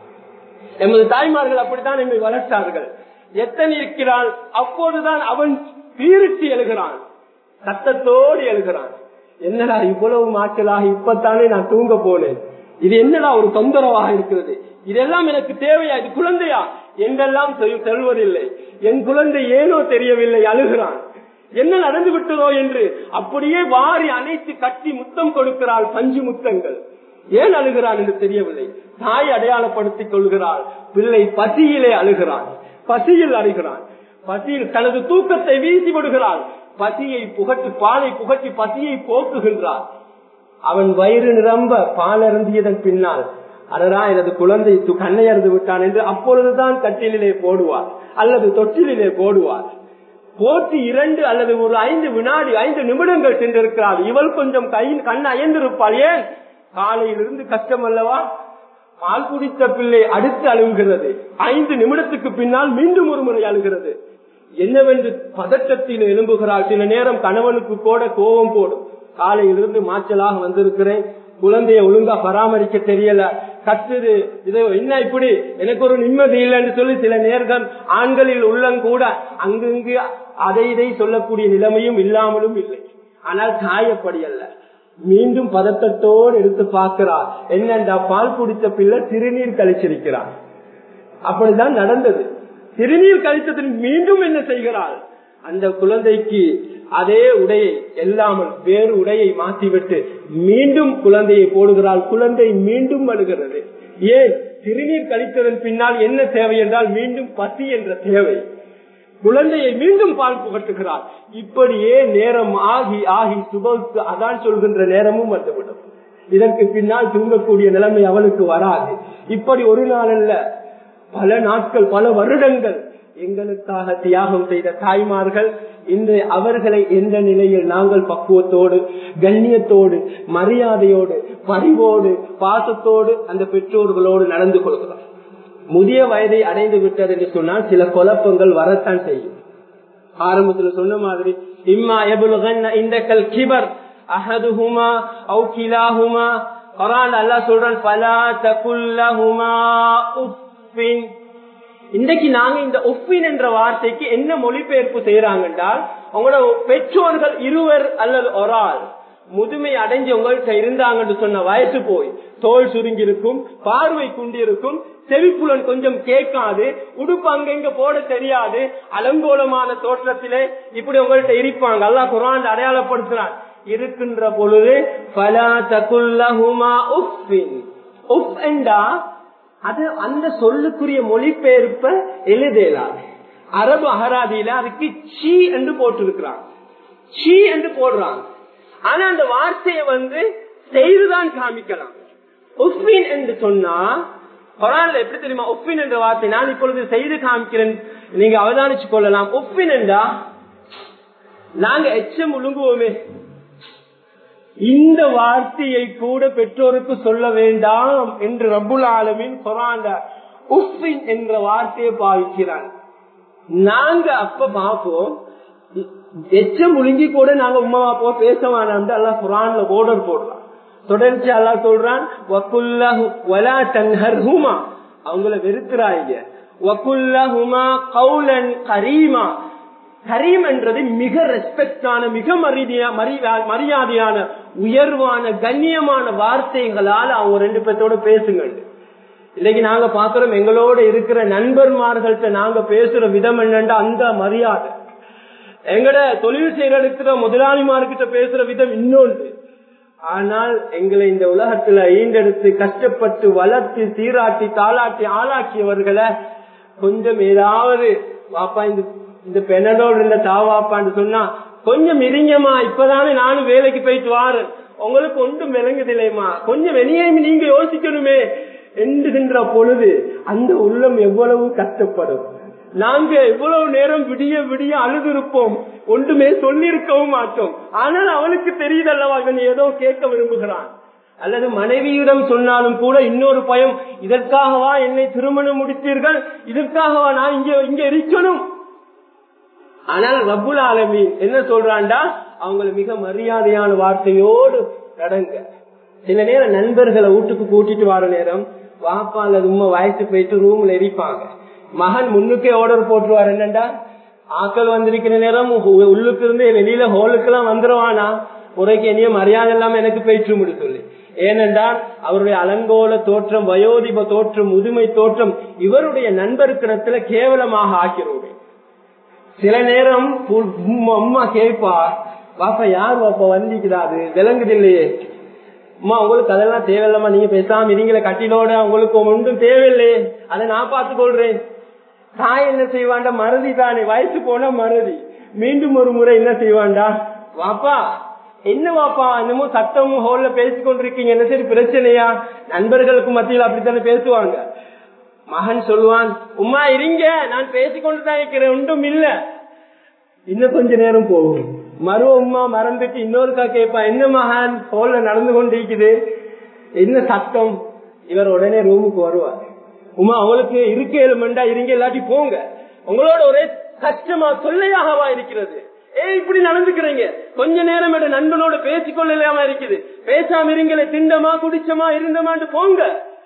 எமது தாய்மார்கள் அப்படித்தான் நம்மை வளர்த்தார்கள் எத்தனை இருக்கிறான் அப்போதுதான் அவன் பீரிட்டு எழுகிறான் சத்தத்தோடு எழுகிறான் என்னடா இவ்வளவு மாற்றலாக இப்பத்தானே நான் தூங்க போனேன் இது என்னடா ஒரு தொந்தரவாக இருக்கிறது இதெல்லாம் எனக்கு தேவையா இது குழந்தையா என்றெல்லாம் செல்வதில்லை என் குழந்தை ஏனோ தெரியவில்லை அழுகிறான் என்ன நடந்து விட்டதோ என்று அப்படியே வாரி அணைத்து கட்டி முத்தம் கொடுக்கிறாள் பஞ்சு முத்தங்கள் ஏன் அழுகிறான் என்று தெரியவில்லை தாய் அடையாளப்படுத்திக் கொள்கிறாள் பிள்ளை பசியிலே அழுகிறான் பசியில் அழுகிறான் பசியில் தனது தூக்கத்தை வீசி விடுகிறாள் பசியை புகட்டி பாலை புகட்டி பசியை போக்குகின்றார் அவன் வயிறு நிரம்ப பால் அருந்தியதன் பின்னால் அதனா எனது குழந்தை கண்ணை அறுந்து விட்டான் என்று அப்பொழுதுதான் கட்டிலே போடுவார் அல்லது தொட்டிலே போடுவார் போட்டு இரண்டு அல்லது ஒரு ஐந்து வினாடி ஐந்து நிமிடங்கள் சென்றிருக்கிறாள் இவள் கொஞ்சம் கை கண் அயர்ந்திருப்பாள் ஏன் காலையிலிருந்து கஷ்டம் அல்லவா பால் குடித்த பிள்ளை அடுத்து அழுகிறது ஐந்து நிமிடத்துக்கு பின்னால் மீண்டும் ஒரு முறை அழுகிறது என்னவென்று பதட்டத்தில் எழும்புகிறாள் சில நேரம் கணவனுக்கு கூட கோபம் போடும் காலையிலிருந்து மாச்சலாக வந்திருக்கிறேன் குழந்தைய ஒழுங்கா பராமரிக்க தெரியல கத்துது இது என்ன இப்படி எனக்கு ஒரு நிம்மதி இல்லைன்னு சொல்லி சில நேர்கள் ஆண்களில் உள்ளங்கூட அங்கங்கு அதை இதை சொல்லக்கூடிய நிலைமையும் இல்லாமலும் இல்லை ஆனால் காயப்படி அல்ல மீண்டும் பதட்டத்தோடு எடுத்து பார்க்கிறார் என்னண்டா பால் குடித்த பிள்ளை திருநீர் கழிச்சிருக்கிறார் அப்படிதான் நடந்தது திருநீர் கழித்ததில் மீண்டும் என்ன செய்கிறாள் அந்த குழந்தைக்கு அதே உடையை எல்லாமல் வேறு உடையை மாற்றிவிட்டு மீண்டும் குழந்தையை போடுகிறாள் குழந்தை மீண்டும் அழுகிறது ஏன் திருநீர் கழித்ததன் பின்னால் என்ன தேவை என்றால் மீண்டும் பசி என்ற தேவை குழந்தையை மீண்டும் பால் புகட்டுகிறார் இப்படியே நேரம் ஆகி ஆகி சுபவுக்கு அதான் சொல்கின்ற நேரமும் வந்துவிடும் இதற்கு பின்னால் தூங்கக்கூடிய நிலைமை அவளுக்கு வராது இப்படி ஒரு நாள் அல்ல பல நாட்கள் பல வருடங்கள் எங்களுக்காக தியாகம் செய்த தாய்மார்கள் இன்று அவர்களை எந்த நிலையில் நாங்கள் பக்குவத்தோடு கண்ணியத்தோடு மரியாதையோடு பரிவோடு பாசத்தோடு அந்த பெற்றோர்களோடு நடந்து கொள்கிறோம் முதிய வயதை அடைந்து விட்டது என்று சொன்னால் சில குழப்பங்கள் வரத்தான் செய்யும் ஆரம்பத்துல சொன்ன மாதிரி இம்மா எபுலுகன் இந்த கல் கிபர் அஹதுஹுமா அவு கிலாஹுமா குரான் அல்லாஹ் சொல்றான் பலா தகுல்லஹுமா உஃபின் இன்றைக்கு நாங்க இந்த ஒப்பின் என்ற வார்த்தைக்கு என்ன மொழிபெயர்ப்பு செய்யறாங்க என்றால் உங்களோட பெற்றோர்கள் இருவர் அல்லது ஒரு ஆள் முதுமை அடைஞ்சு உங்கள்கிட்ட இருந்தாங்கன்னு சொன்ன வயசு போய் தோல் சுருங்கி இருக்கும் பார்வை குண்டிருக்கும் செவிப்புலன் கொஞ்சம் கேட்காது உடுப்பு அங்கங்க போட தெரியாது அலங்கோலமான தோற்றத்திலே இப்படி உங்கள்கிட்ட இருப்பாங்க அல்லா குரான் அடையாளப்படுத்துறான் இருக்கின்ற பொழுது பலா தகுல்லஹுமா உஃபின் உஃப் என்றா அது அந்த சொல்லுக்குரிய மொழிபெயர்ப்ப எழுதலாது அரபு அகராதியில அதுக்கு சி என்று போட்டிருக்கிறாங்க சி என்று போடுறாங்க ஆனா அந்த வார்த்தையை வந்து செய்துதான் காமிக்கலாம் உஃபின் என்று சொன்னா குரான்ல எப்படி தெரியுமா உஃபின் என்ற வார்த்தை நான் இப்பொழுது செய்து காமிக்கிறேன் நீங்க அவதானிச்சு கொள்ளலாம் உஃபின் என்றா நாங்க எச்சம் ஒழுங்குவோமே இந்த வார்த்தையை கூட பெற்றோருக்கு சொல்ல வேண்டாம் என்று ரபுல் ஆலமின் குரான்ல உஃபின் என்ற வார்த்தையை பாவிக்கிறான் நாங்க அப்ப பார்ப்போம் எச்சம் முழுங்கி கூட நாங்க உமா அப்போ பேச வேணாம் அல்லா குரான்ல ஓர்டர் போடுறான் தொடர்ச்சி அல்லா சொல்றான் அவங்கள வெறுக்கிறாங்க வக்குல்லஹுமா கவுலன் கரீமா கரீம் என்றது மிக ரெஸ்பெக்டான மிக மரியாதையான உயர்வான கண்ணியமான வார்த்தைகளால் அவங்க ரெண்டு பேர்த்தோட பேசுங்க இன்னைக்கு நாங்க பாக்குறோம் எங்களோட இருக்கிற நண்பர்மார்கள்ட்ட நாங்க பேசுற விதம் என்னண்டா அந்த மரியாதை எங்கட தொழில் செய்யற இருக்கிற முதலாளிமார்கிட்ட பேசுற விதம் இன்னொன்று ஆனால் எங்களை இந்த உலகத்துல ஈண்டெடுத்து கஷ்டப்பட்டு வளர்த்து சீராட்டி தாளாட்டி ஆளாக்கியவர்களை கொஞ்சம் ஏதாவது வாப்பா இந்த இந்த பெண்ணோடு இருந்த தாவாப்பான்னு சொன்னா கொஞ்சம் இரிங்கம்மா இப்பதானே நானும் வேலைக்கு போயிட்டு வாரு உங்களுக்கு ஒன்றும் விளங்குதில்லையம்மா கொஞ்சம் வெளியே நீங்க யோசிக்கணுமே எண்டுகின்ற பொழுது அந்த உள்ளம் எவ்வளவு கஷ்டப்படும் நாங்க எவ்வளவு நேரம் விடிய விடிய அழுதிருப்போம் ஒன்றுமே சொல்லியிருக்கவும் மாட்டோம் ஆனால் அவனுக்கு தெரியுதல்லவா இவன் ஏதோ கேட்க விரும்புகிறான் அல்லது மனைவியிடம் சொன்னாலும் கூட இன்னொரு பயம் இதற்காகவா என்னை திருமணம் முடித்தீர்கள் இதற்காகவா நான் இங்க இங்க இருக்கணும் ஆனால் ரப்புல் ஆலமி என்ன சொல்றான்டா அவங்களை மிக மரியாதையான வார்த்தையோடு நடங்க சில நேரம் நண்பர்களை வீட்டுக்கு கூட்டிட்டு வர நேரம் வாப்பா அல்லது உண்மை வயசு போயிட்டு ரூம்ல எரிப்பாங்க மகன் முன்னுக்கே ஆர்டர் போட்டுருவார் என்னண்டா ஆக்கள் வந்திருக்கிற நேரம் உள்ளுக்கு இருந்து வெளியில ஹோலுக்கு எல்லாம் வந்துருவானா உரைக்கு என்னைய மரியாதை இல்லாம எனக்கு போயிட்டு முடி சொல்லி ஏனென்றால் அவருடைய அலங்கோல தோற்றம் வயோதிப தோற்றம் முதுமை தோற்றம் இவருடைய நண்பருக்கிடத்துல கேவலமாக ஆக்கிறோம் சில நேரம் அம்மா கேட்பா பாப்பா யார் பாப்பா வந்திக்கிறாரு விளங்குது இல்லையே அம்மா உங்களுக்கு அதெல்லாம் தேவையில்லாம நீங்க பேசாம இருங்கள கட்டிலோட உங்களுக்கு ஒன்றும் தேவையில்லையே அதை நான் பார்த்து கொள்றேன் தாய் என்ன செய்வாண்டா மறதி தானே வயசு போனா மறதி மீண்டும் ஒரு முறை என்ன செய்வாண்டா வாப்பா என்ன வாப்பா என்னமோ சத்தமும் ஹோல்ல பேசிக் கொண்டிருக்கீங்க என்ன சரி பிரச்சனையா நண்பர்களுக்கு மத்தியில் அப்படித்தானே பேசுவாங்க மகன் சொல்லுவான் உமா இருங்க நான் பேசிக்கொண்டுதான் இருக்கிறேன் ஒன்றும் இல்ல இன்னும் கொஞ்ச நேரம் போகும் மறு உமா மறந்துட்டு இன்னொருக்கா கேட்பா என்ன மகான் ஹோல்ல நடந்து கொண்டிருக்குது என்ன சத்தம் இவர் உடனே ரூமுக்கு வருவார் உமா அவங்களுக்கு இருக்கேலுமெண்டா இருங்க இல்லாட்டி போங்க உங்களோட ஒரே கஷ்டமா தொல்லையாகவா இருக்கிறது ஏ இப்படி நடந்துக்கிறீங்க கொஞ்ச நேரம் என் நண்பனோட பேசிக்கொள்ளலாம இருக்குது பேசாம இருங்களே திண்டமா குடிச்சமா இருந்தமான்னு போங்க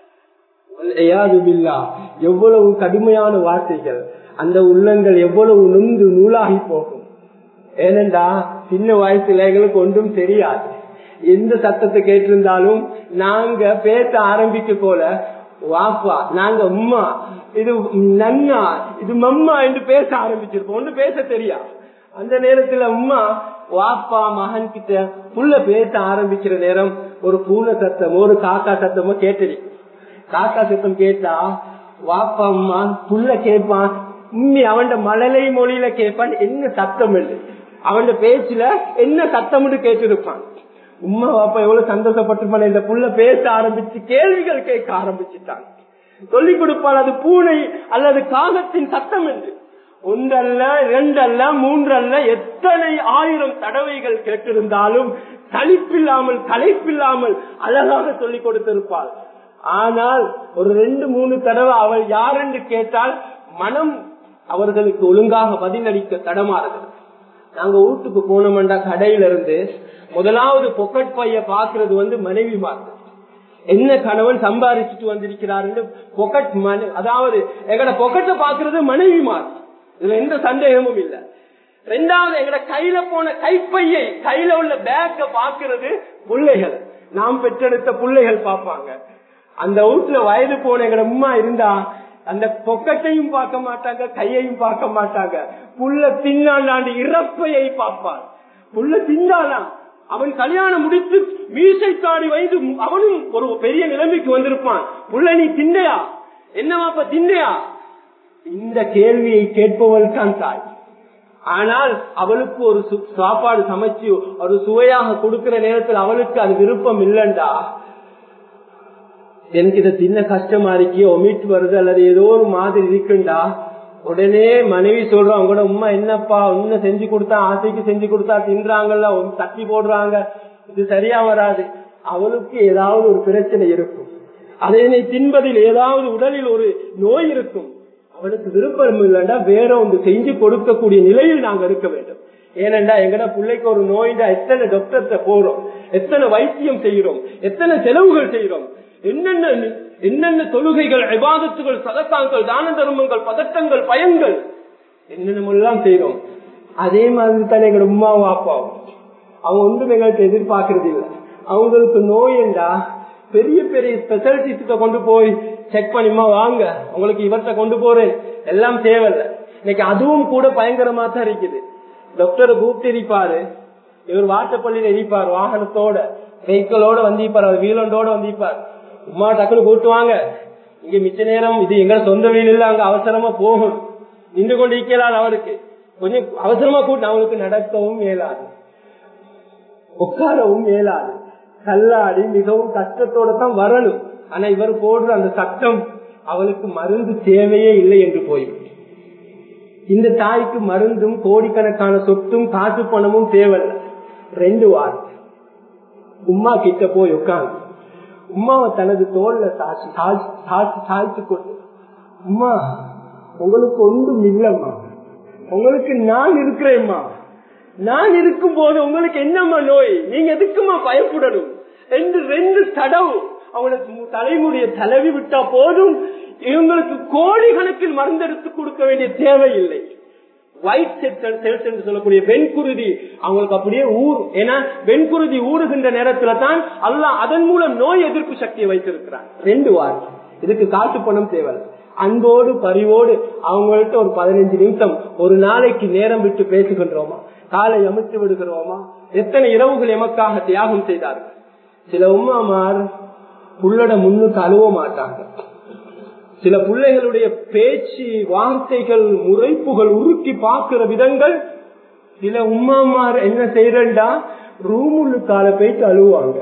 எவ்வளவு கடுமையான வார்த்தைகள் அந்த உள்ளங்கள் எவ்வளவு நுந்து நூலாகி போகும் ஏனென்றா சின்ன வயசுல எங்களுக்கு ஒன்றும் தெரியாது எந்த சத்தத்தை கேட்டிருந்தாலும் நாங்க பேச ஆரம்பிக்க போல வாப்பா நாங்க உம்மா இது நன்னா இது மம்மா என்று பேச ஆரம்பிச்சிருப்போம் ஒன்று பேச தெரியா அந்த நேரத்துல உம்மா வாப்பா மகன் கிட்ட புள்ள பேச ஆரம்பிக்கிற நேரம் ஒரு பூனை சத்தமோ ஒரு காக்கா சத்தமோ கேட்டிருக்கும் காக்கா சத்தம் கேட்டா வாப்பா அம்மா புள்ள கேட்பான் உண்மை அவன் மழலை மொழியில கேட்பான் என்ன சத்தம் இல்லை அவன் பேச்சுல என்ன சத்தம்னு கேட்டிருப்பான் உமா வாப்பா எவ்வளவு சந்தோஷப்பட்டிருப்பான் இந்த புள்ள பேச ஆரம்பிச்சு கேள்விகள் கேட்க ஆரம்பிச்சுட்டான் சொல்லிக் கொடுப்பான் அது பூனை அல்லது காகத்தின் சத்தம் என்று ஒன்றல்ல இரண்டல்ல மூன்றல்ல எத்தனை ஆயிரம் தடவைகள் கேட்டிருந்தாலும் சலிப்பில்லாமல் கலைப்பில்லாமல் அழகாக சொல்லிக் கொடுத்திருப்பாள் ஆனால் ஒரு ரெண்டு மூணு தடவை அவள் யார் என்று கேட்டால் மனம் அவர்களுக்கு ஒழுங்காக பதிலளிக்க தடமாறுகிறது நாங்க வீட்டுக்கு போனோம்டா கடையில இருந்து முதலாவது பொக்கட் பைய பாக்குறது வந்து மனைவி மாறு என்ன கணவன் சம்பாதிச்சுட்டு வந்திருக்கிறார் பொக்கட் மனை அதாவது எங்கட பொக்கெட்டை பாக்குறது மனைவி மாறு இதுல எந்த சந்தேகமும் இல்லை ரெண்டாவது எங்கட கையில போன கைப்பையை கையில உள்ள பேக்க பாக்குறது பிள்ளைகள் நாம் பெற்றெடுத்த பிள்ளைகள் பார்ப்பாங்க அந்த வீட்டுல வயது போன எங்கட உமா இருந்தா அந்த பொக்கட்டையும் பார்க்க மாட்டாங்க கையையும் பார்க்க மாட்டாங்க புள்ள தின்னாண்டாண்டு இறப்பையை பார்ப்பான் புள்ள தின்னாலாம் அவன் கல்யாணம் முடித்து மீசை தாடி வயது அவனும் ஒரு பெரிய நிலைமைக்கு வந்திருப்பான் புள்ள நீ திண்டையா என்னவாப்ப திண்டையா இந்த கேள்வியை கேட்பவள் தான் தாய் ஆனால் அவளுக்கு ஒரு சாப்பாடு சமைச்சு ஒரு சுவையாக கொடுக்கிற நேரத்தில் அவளுக்கு அது விருப்பம் இல்லைண்டா எனக்கு இதை தின்ன கஷ்டமா இருக்கியோ ஒமிட் வருது அல்லது ஏதோ ஒரு மாதிரி இருக்குண்டா உடனே மனைவி சொல்றோம் அவங்களோட உமா என்னப்பா இன்னும் செஞ்சு கொடுத்தா ஆசைக்கு செஞ்சு கொடுத்தா தின்றாங்கல்ல தட்டி போடுறாங்க இது சரியா வராது அவளுக்கு ஏதாவது ஒரு பிரச்சனை இருக்கும் அதனை தின்பதில் ஏதாவது உடலில் ஒரு நோய் இருக்கும் அவனுக்கு விருப்பம் இல்லைண்டா வேற ஒன்று செஞ்சு கொடுக்கக்கூடிய நிலையில் நாங்க இருக்க வேண்டும் ஏனென்றா எங்கட பிள்ளைக்கு ஒரு நோய்டா எத்தனை டாக்டர்கிட்ட போறோம் எத்தனை வைத்தியம் செய்யறோம் எத்தனை செலவுகள் செய்யறோம் என்னென்ன என்னென்ன தொழுகைகள் விவாதத்துகள் சதத்தாங்கள் தான தர்மங்கள் பதட்டங்கள் பயங்கள் என்னென்னமெல்லாம் செய்யறோம் அதே மாதிரி தானே எங்களோட உமாவும் அப்பாவும் அவங்க ஒன்றும் எங்கள்கிட்ட எதிர்பார்க்கறது இல்லை அவங்களுக்கு நோய் என்றா பெரிய பெரிய ஸ்பெஷாலிட்டிஸ்ட கொண்டு போய் செக் பண்ணிமா வாங்க உங்களுக்கு இவர்கிட்ட கொண்டு போறேன் எல்லாம் தேவையில்லை இன்னைக்கு அதுவும் கூட பயங்கரமா தான் இருக்குது டாக்டரை கூப்பிட்டு இருப்பாரு இவர் வாட்டப்பள்ளியில இருப்பார் வாகனத்தோட வெஹிக்கிளோட வந்திருப்பார் அவர் வீலண்டோட வந்திருப்பார் உமா டக்குனு கூட்டுவாங்க இங்க மிச்ச நேரம் இது எங்க சொந்த வீடு இல்ல அங்க அவசரமா போகும் நின்று கொண்டு இருக்கலால் அவருக்கு கொஞ்சம் அவசரமா கூட்டு அவங்களுக்கு நடக்கவும் இயலாது உட்காரவும் இயலாது கல்லாடி மிகவும் கஷ்டத்தோட தான் வரணும் ஆனா இவர் போடுற அந்த சட்டம் அவளுக்கு மருந்து தேவையே இல்லை என்று போய்விடும் இந்த தாய்க்கு மருந்தும் கோடிக்கணக்கான சொத்தும் காசு பணமும் தேவையில்லை ரெண்டு வாரம் உமா கிட்ட போய் உட்காந்து உமாவை தனது தோல்ல சாட்சி சாட்சி சாய்த்து கொண்டு உமா உங்களுக்கு ஒன்றும் இல்லம்மா உங்களுக்கு நான் இருக்கிறேம்மா நான் இருக்கும் போது உங்களுக்கு என்னம்மா நோய் நீங்க எதுக்குமா பயப்படணும் என்று ரெண்டு தடவு அவனுக்கு தலைமுடிய தலவி விட்டா போதும் இவங்களுக்கு கோடி கணக்கில் மருந்தெடுத்து கொடுக்க வேண்டிய தேவையில்லை ஒயிட் செல்ஸ் செல்ஸ் என்று சொல்லக்கூடிய வெண்குருதி அவங்களுக்கு அப்படியே ஊர் ஏன்னா வெண்குருதி ஊறுகின்ற நேரத்துல தான் அல்லாஹ் அதன் மூலம் நோய் எதிர்ப்பு சக்தியை வைத்திருக்கிறான் ரெண்டு வாரம் இதுக்கு காசு பணம் தேவை அன்போடு பரிவோடு அவங்கள்ட்ட ஒரு பதினஞ்சு நிமிஷம் ஒரு நாளைக்கு நேரம் விட்டு பேசுகின்றோமா காலை அமைத்து விடுகிறோமா எத்தனை இரவுகள் எமக்காக தியாகம் செய்தார்கள் சில உமாமார் புள்ளட முன்னுக்கு அழுவ மாட்டாங்க சில பிள்ளைகளுடைய பேச்சு வார்த்தைகள் முறைப்புகள் உருக்கி பார்க்கிற விதங்கள் சில உமாமார் என்ன செய்யறா ரூமுள்ளுக்கால போயிட்டு அழுவாங்க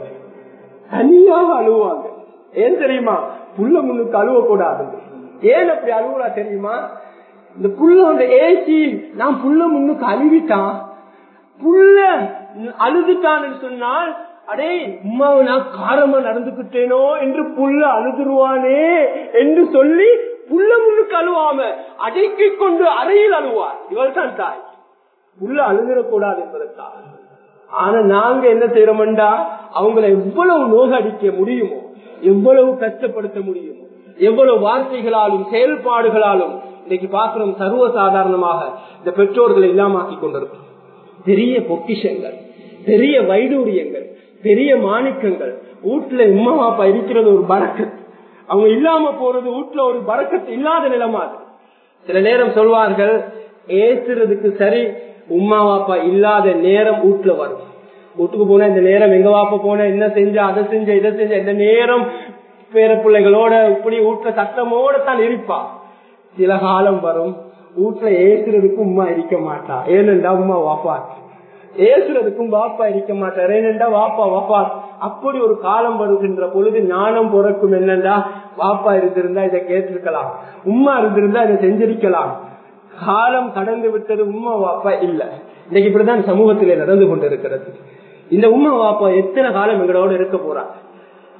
தனியாக அழுவாங்க ஏன் தெரியுமா புள்ள முன்னுக்கு அழுவ கூடாது ஏன் அப்படி அழுவலா தெரியுமா இந்த புள்ள ஏசி நான் புள்ள முன்னுக்கு அழுவிட்டான் புள்ள அழுதுட்டான்னு சொன்னால் அடே உமாவை நான் காரமா நடந்துகிட்டேனோ என்று புள்ள அழுதுருவானே என்று சொல்லி புள்ள முன்னுக்கு அழுவாம அடக்கி கொண்டு அறையில் அழுவார் இவர் தான் தாய் புள்ள அழுதிடக்கூடாது என்பதற்காக ஆனா நாங்க என்ன செய்யறோம்டா அவங்களை எவ்வளவு நோகடிக்க முடியுமோ எவ்வளவு கஷ்டப்படுத்த முடியுமோ எவ்வளவு வார்த்தைகளாலும் செயல்பாடுகளாலும் இன்னைக்கு பாக்குறோம் சர்வ சாதாரணமாக இந்த பெற்றோர்களை இல்லாமக்கி கொண்டிருக்கிறோம் பெரிய பொக்கிஷங்கள் பெரிய வைடூரியங்கள் பெரிய மாணிக்கங்கள் வீட்டுல உமா பாப்பா இருக்கிறது ஒரு பறக்கத்து அவங்க இல்லாம போறது வீட்டுல ஒரு பறக்கத்து இல்லாத நிலமா அது சில நேரம் சொல்வார்கள் ஏசுறதுக்கு சரி உமா வாப்பா இல்லாத நேரம் வீட்டுல வரும் வீட்டுக்கு போன இந்த நேரம் எங்க வாப்பா போன என்ன செஞ்ச அதை செஞ்ச இதை செஞ்ச இந்த நேரம் பேர பிள்ளைகளோட இப்படி வீட்டுல சத்தமோட தான் இருப்பா சில காலம் வரும் வீட்டுல ஏசுறதுக்கு உமா இருக்க மாட்டா ஏனென்றா உமா வாப்பா ஏசுறதுக்கும் வாப்பா இருக்க மாட்டார் ஏனென்றா வாப்பா வாப்பா அப்படி ஒரு காலம் வருகின்ற பொழுது ஞானம் பிறக்கும் என்னண்டா வாப்பா இருந்திருந்தா இதை கேட்டிருக்கலாம் உமா இருந்திருந்தா இதை செஞ்சிருக்கலாம் காலம் கடந்து விட்டது உமா வாப்பா இல்ல இன்னைக்கு இப்படிதான் சமூகத்திலே நடந்து கொண்டிருக்கிறது இந்த உமா வாப்பா எத்தனை காலம் எங்களோட இருக்க போறா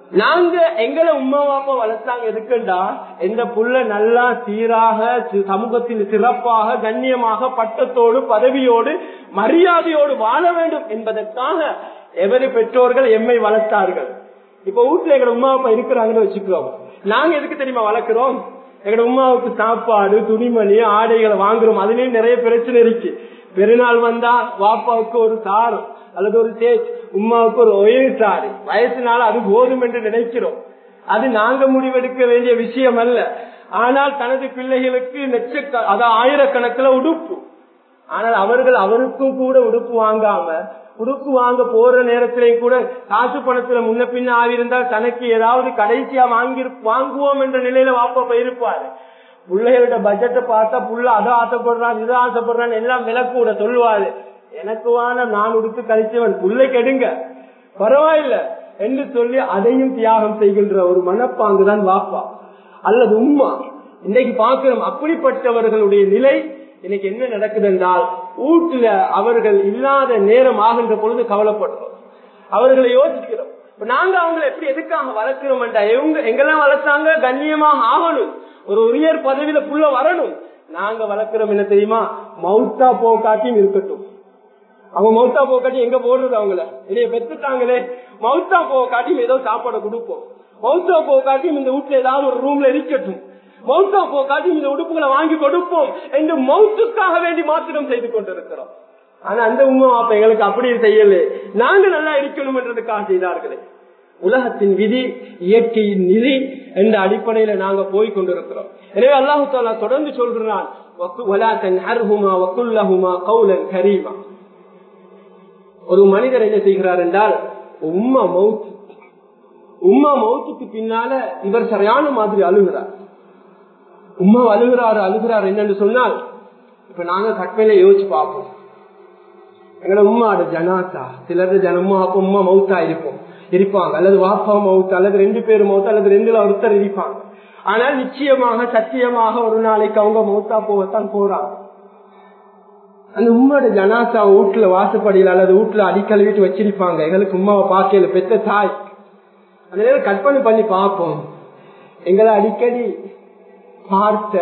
நாங்க எங்களை உமா பாப்பா வளர்த்தாங்க எதுக்குண்டா எந்த புள்ள நல்லா சீராக சி- சமூகத்தில் சிறப்பாக கண்ணியமாக பட்டத்தோடு பதவியோடு மரியாதையோடு வாழ வேண்டும் என்பதற்காக எவரு பெற்றோர்கள் எம்மை வளர்த்தார்கள் இப்ப வீட்டுல எங்க உமா அப்பா இருக்கிறாங்கன்னு வச்சுக்கிறோம் நாங்க எதுக்கு தெரியுமா வளர்க்கிறோம் எங்க உமாவுக்கு சாப்பாடு துணிமணி ஆடைகளை வாங்குறோம் அதுலயும் நிறைய பிரச்சனை இருக்கு பெருநாள் வந்தா வாப்பாவுக்கு ஒரு சார் அல்லது ஒரு சேச் உமாவுக்கு ஒரு ஒயில் சாரு வயசுனால அது போதும் என்று நினைக்கிறோம் அது நாங்க முடிவெடுக்க வேண்டிய விஷயம் அல்ல ஆனால் தனது பிள்ளைகளுக்கு லட்ச அதாவது ஆயிரக்கணக்கில் உடுப்பு ஆனால் அவர்கள் அவருக்கும் கூட உடுப்பு வாங்காம உடுப்பு வாங்க போற நேரத்திலையும் கூட காசு பணத்துல முன்ன பின்ன ஆகியிருந்தால் தனக்கு ஏதாவது கடைசியா வாங்கி வாங்குவோம் என்ற நிலையில வாப்பா போயிருப்பாரு பிள்ளைகளோட பட்ஜெட்டை பார்த்தா புள்ள அதை ஆசைப்படுறான் இதை ஆசைப்படுறான் எல்லாம் விலக்கூட சொல்லுவாரு எனக்கு வான நான் உடுத்து கழிச்சவன் புள்ளை கெடுங்க பரவாயில்ல என்று சொல்லி அதையும் தியாகம் செய்கின்ற ஒரு மனப்பாங்கு தான் வாப்பா அல்லது உம்மா இன்னைக்கு பார்க்கிறோம் அப்படிப்பட்டவர்களுடைய நிலை இன்னைக்கு என்ன நடக்குது என்றால் வீட்டுல அவர்கள் இல்லாத நேரம் ஆகின்ற பொழுது கவலைப்படுறோம் அவர்களை யோசிக்கிறோம் இப்ப நாங்க அவங்களை எப்படி எதுக்காக வளர்க்கிறோம் இவங்க எங்கெல்லாம் வளர்த்தாங்க கண்ணியமாக ஆகணும் ஒரு உயர் பதவியில புள்ள வரணும் நாங்க வளர்க்கிறோம் என்ன தெரியுமா மவுத்தா போக்காட்டியும் இருக்கட்டும் அவங்க மவுத்தா போக்காட்டி எங்க போடுறது அவங்கள இதைய பெற்றுட்டாங்களே மவுத்தா போக்காட்டியும் ஏதோ சாப்பாடு கொடுப்போம் மவுத்தா போக்காட்டியும் இந்த வீட்டுல ஏதாவது ஒரு ரூம்ல இருக்கட்டும் மவுத்தா போக்காட்டியும் இந்த உடுப்புகளை வாங்கி கொடுப்போம் என்று மவுத்துக்காக வேண்டி மாத்திரம் செய்து கொண்டிருக்கிறோம் ஆனா அந்த உண்மை அப்ப எங்களுக்கு அப்படி செய்யல நாங்க நல்லா இருக்கணும் என்றதுக்காக செய்தார்களே உலகத்தின் விதி இயற்கையின் நிதி என்ற அடிப்படையில நாங்க போய் கொண்டிருக்கிறோம் எனவே அல்லாஹு தாலா தொடர்ந்து சொல்கிறான் ஒரு மனிதர் என்ன செய்கிறார் என்றால் உம்மா மவுத் உம்மா மவுத்துக்கு பின்னால இவர் சரியான மாதிரி அழுகிறார் உம்மா அழுகிறாரு அழுகிறார் என்னன்னு சொன்னால் இப்ப நாங்க கட்மையில யோசிச்சு பார்ப்போம் எங்களோட உம்மாட ஜனாத்தா சிலர் ஜனமும் அப்ப உம்மா மவுத்தா இருப்போம் இருப்பாங்க அல்லது வாப்பா மவுத்து அல்லது ரெண்டு பேரும் மவுத்து அல்லது ரெண்டுல ஒருத்தர் இருப்பாங்க ஆனால் நிச்சயமாக சத்தியமாக ஒரு நாளைக்கு அவங்க மவுத்தா போகத்தான் போறாங்க அந்த உம்மோட ஜனாசா வீட்டுல வாசப்படியில் அல்லது வீட்டுல அடிக்கல் வீட்டு வச்சிருப்பாங்க எங்களுக்கு உமாவை பார்க்கல பெத்த தாய் அந்த நேரம் கற்பனை பண்ணி பார்ப்போம் எங்களை அடிக்கடி பார்த்த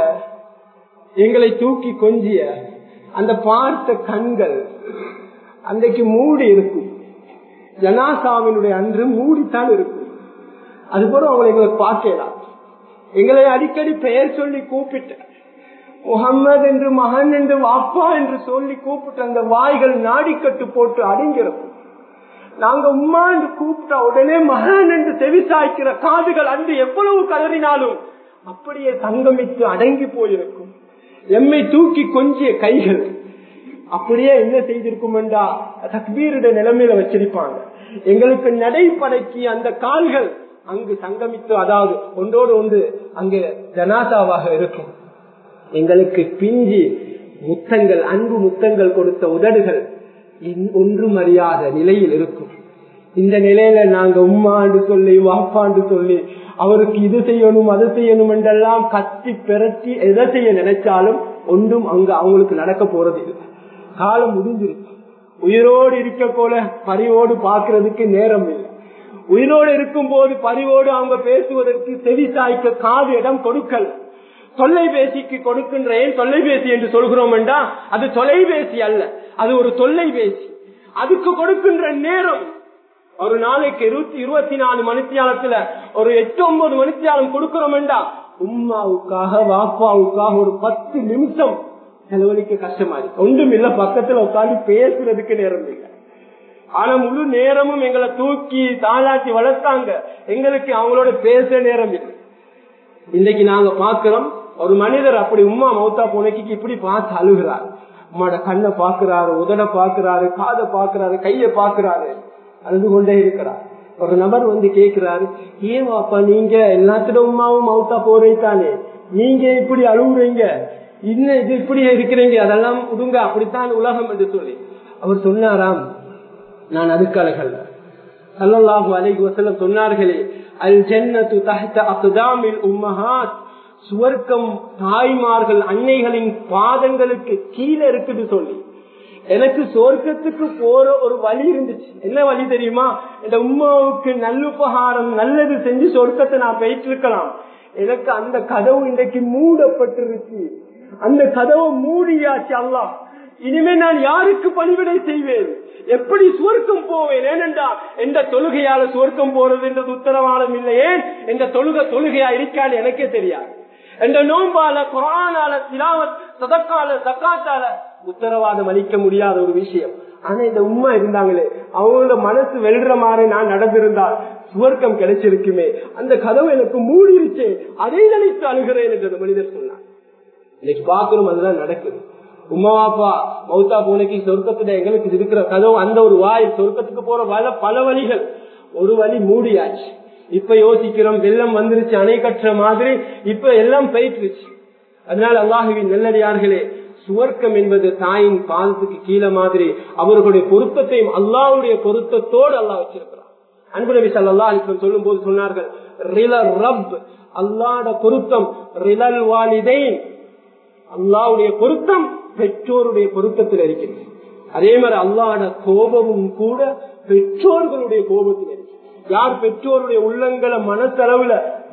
எங்களை தூக்கி கொஞ்சிய அந்த பார்த்த கண்கள் அன்றைக்கு மூடி இருக்கும் ஜனாசாவினுடைய அன்று மூடித்தான் இருக்கும் அது போல அவங்களை எங்களுக்கு பார்க்கலாம் எங்களை அடிக்கடி பெயர் சொல்லி கூப்பிட்ட முகம்மது என்று மகன் என்று வாப்பா என்று சொல்லி கூப்பிட்ட அந்த வாய்கள் நாடிக்கட்டு போட்டு அடங்கிருக்கும் நாங்க உம்மா என்று கூப்பிட்டா உடனே மகன் என்று செவிசாய்க்கிற காதுகள் அன்று எவ்வளவு கதறினாலும் அப்படியே சங்கமித்து அடங்கி போயிருக்கும் எம்மை தூக்கி கொஞ்சிய கைகள் அப்படியே என்ன செய்திருக்கும் என்றா தக்பீருடைய நிலைமையில வச்சிருப்பாங்க எங்களுக்கு நடைப்படைக்கு அந்த கால்கள் அங்கு சங்கமித்து அதாவது ஒன்றோடு ஒன்று அங்கு ஜனாதாவாக இருக்கும் எங்களுக்கு பிஞ்சி முத்தங்கள் அன்பு முத்தங்கள் கொடுத்த உதடுகள் ஒன்றும் அறியாத நிலையில் இருக்கும் இந்த நிலையில நாங்க உம்மாண்டு சொல்லி வாப்பாண்டு சொல்லி அவருக்கு இது செய்யணும் அது செய்யணும் என்றெல்லாம் கத்தி பெரட்டி எதை செய்ய நினைச்சாலும் ஒன்றும் அங்க அவங்களுக்கு நடக்க போறது இல்லை காலம் முடிஞ்சிருக்கு உயிரோடு இருக்க போல பறிவோடு பாக்குறதுக்கு நேரம் இல்லை உயிரோடு இருக்கும் போது பறிவோடு அவங்க பேசுவதற்கு செவி சாய்க்க காது இடம் கொடுக்கல தொல்லைபேசிக்கு கொடுக்கின்ற ஏன் தொல்லைபேசி என்று சொல்கிறோம் என்றா அது தொலைபேசி அல்ல அது ஒரு தொல்லைபேசி அதுக்கு கொடுக்கின்ற நேரம் ஒரு நாளைக்கு இருபத்தி இருபத்தி நாலு மணித்தியாலத்துல ஒரு எட்டு ஒன்பது மணித்தியாலம் கொடுக்கிறோம் என்றா உம்மாவுக்காக வாப்பாவுக்காக ஒரு பத்து நிமிஷம் செலவழிக்க கஷ்டமா இருக்கு ஒன்றும் இல்ல பக்கத்துல உட்காந்து பேசுறதுக்கு நேரம் இல்லை ஆனா முழு நேரமும் எங்களை தூக்கி தாளாட்டி வளர்த்தாங்க எங்களுக்கு அவங்களோட பேச நேரம் இல்லை இன்னைக்கு நாங்க பாக்குறோம் ஒரு மனிதர் அப்படி உமா மௌத்தா புனைக்கு இப்படி பார்த்து அழுகிறார் உமாட கண்ணை பாக்குறாரு உதட பாக்குறாரு காதை பாக்குறாரு கைய பாக்குறாரு அழுது கொண்டே இருக்கிறார் ஒரு நபர் வந்து கேக்குறாரு ஏன் வாப்பா நீங்க எல்லாத்திட உமாவும் மௌத்தா போறீத்தானே நீங்க இப்படி அழுகுறீங்க இன்னும் இது இப்படி இருக்கிறீங்க அதெல்லாம் உடுங்க அப்படித்தான் உலகம் என்று சொல்லி அவர் சொன்னாராம் நான் அதுக்கு அழகல்ல சல்லல்லாஹு அலைஹி வஸல்லம் சொன்னார்களே அல் ஜன்னத்து தஹ்த அக்தாமில் உம்மஹாத் சுவர்க்கம் தாய்மார்கள் அன்னைகளின் பாதங்களுக்கு கீழே இருக்குது சொல்லி எனக்கு சொர்க்கத்துக்கு போற ஒரு வழி இருந்துச்சு என்ன வழி தெரியுமா இந்த உமாவுக்கு நல்லுபகாரம் நல்லது செஞ்சு சொர்க்கத்தை நான் போயிட்டு இருக்கலாம் எனக்கு அந்த கதவு இன்றைக்கு மூடப்பட்டிருச்சு அந்த கதவை மூடியாச்சு அல்லா இனிமே நான் யாருக்கு பணிவிடை செய்வேன் எப்படி சுவர்க்கம் போவேன் ஏனென்றால் எந்த தொழுகையால சுவர்க்கம் போறது என்றது உத்தரவாதம் இல்லையே எந்த தொழுகை தொழுகையா இருக்காது எனக்கே தெரியாது எந்த நோம்பால குரானால திலாவத் சதக்கால சக்காத்தால உத்தரவாதம் அளிக்க முடியாத ஒரு விஷயம் ஆனா இந்த உண்மை இருந்தாங்களே அவங்களோட மனசு வெல்ற மாதிரி நான் நடந்திருந்தால் சுவர்க்கம் கிடைச்சிருக்குமே அந்த கதவு எனக்கு மூடிருச்சே அதை நினைத்து அழுகிறேன் என்று மனிதர் சொன்னார் இன்னைக்கு பாக்கணும் அதுதான் நடக்குது உமாவாப்பா மௌத்தா பூனைக்கு சொர்க்கத்துல எங்களுக்கு இருக்கிற கதவு அந்த ஒரு வாய் சொர்க்கத்துக்கு போற வள பல வழிகள் ஒரு வழி மூடியாச்சு இப்ப யோசிக்கிறோம் வெள்ளம் வந்துருச்சு அணை கட்டுற மாதிரி இப்ப எல்லாம் போயிட்டுருச்சு அதனால அல்லாஹுவின் நல்லடியார்களே சுவர்க்கம் என்பது தாயின் பாதத்துக்கு கீழே மாதிரி அவர்களுடைய பொருத்தத்தையும் அல்லாவுடைய பொருத்தத்தோடு அல்லாஹ் வச்சிருக்கிறார் அன்பு நபி சல்லா அலிஸ்லம் சொல்லும் போது சொன்னார்கள் ரப் அல்லாட பொருத்தம் ரிலல் வாலிதைன் அல்லாவுடைய பொருத்தம் பெற்றோருடைய பொருத்தத்தில் இருக்கிறது அதே மாதிரி அல்லாட கோபமும் கூட பெற்றோர்களுடைய கோபத்தில் இருக்கு யார் பெற்றோருடைய உள்ளங்களை மனசளவுல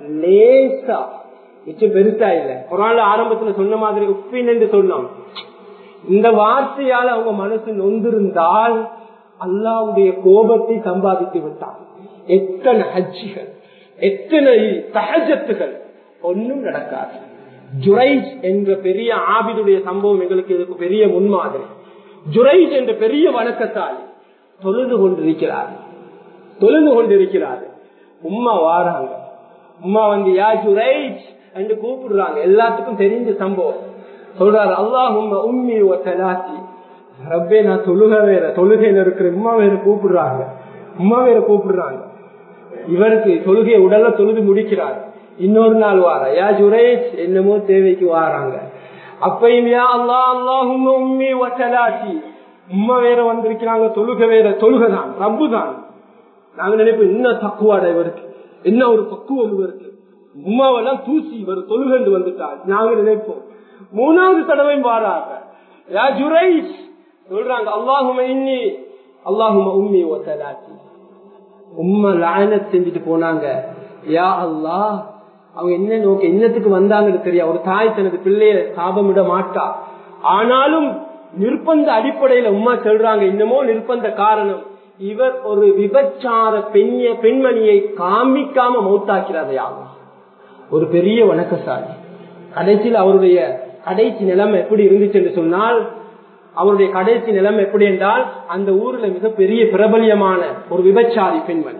லேசா மிச்சம் பெருசா இல்ல ஒரு நாள் ஆரம்பத்துல சொன்ன மாதிரி உப்பின் என்று சொன்னோம் இந்த வார்த்தையால அவங்க மனசு நொந்திருந்தால் அல்லாவுடைய கோபத்தை சம்பாதித்து விட்டார் எத்தனை ஹஜ்ஜிகள் எத்தனை சகஜத்துகள் ஒன்னும் நடக்காது ஜுரைஜ் என்ற பெரிய ஆபிதுடைய சம்பவம் எங்களுக்கு இதுக்கு பெரிய முன்மாதிரி ஜுரைஜ் என்ற பெரிய வணக்கத்தாளி தொழுது கொண்டிருக்கிறார் தொழுது கொண்டிருக்கிறார் உம்மா வாராங்க உம்மா வந்து யா ஜுரைஜ் என்று கூப்பிடுறாங்க எல்லாத்துக்கும் தெரிஞ்ச சம்பவம் சொல்றாரு அல்லாஹ் உம்மி ஒத்தலாத்தி ரப்பே நான் தொழுக வேற தொழுகையில இருக்கிற உமா வேற கூப்பிடுறாங்க உமா வேற கூப்பிடுறாங்க இவருக்கு தொழுகை உடல்ல தொழுது முடிக்கிறார் இன்னொரு நாள் வார யா ஜுரேஷ் என்னமோ தேவைக்கு வாராங்க அப்பையும் யா அல்லா அல்லாஹும் உம்மி ஒத்தலாத்தி உம்மா வேற வந்திருக்கிறாங்க தொழுக வேற தொழுகதான் ரப்பு தான் நாங்க நினைப்போம் என்ன தக்குவாட இவருக்கு என்ன ஒரு பக்குவம் இவருக்கு உமாவெல்லாம் தூசி இவர் தொழுகண்டு வந்துட்டார் நாங்க நினைப்போம் மூணாவது தடவை வாராங்க யா ஜுரைஷ் சொல்றாங்க அல்லாஹும இன்னி அல்லாஹும உம்மி ஒத்தலாத்தி உம்மா லாயனத் செஞ்சுட்டு போனாங்க யா அல்லாஹ் அவங்க என்ன நோக்கி என்னத்துக்கு வந்தாங்கன்னு தெரியா ஒரு தாய் தனது பிள்ளைய சாபமிட மாட்டா ஆனாலும் நிர்பந்த அடிப்படையில உமா சொல்றாங்க இன்னமோ நிர்பந்த காரணம் இவர் ஒரு விபச்சார பெண்ணிய பெண்மணியை காமிக்காம மௌத்தாக்கிறார் யாரும் ஒரு பெரிய வணக்கசாலி கடைசியில் அவருடைய கடைசி நிலைமை எப்படி இருந்துச்சு என்று சொன்னால் அவருடைய கடைசி நிலைமை எப்படி என்றால் அந்த ஊர்ல மிக பெரிய பிரபலியமான ஒரு விபச்சாரி பெண்மணி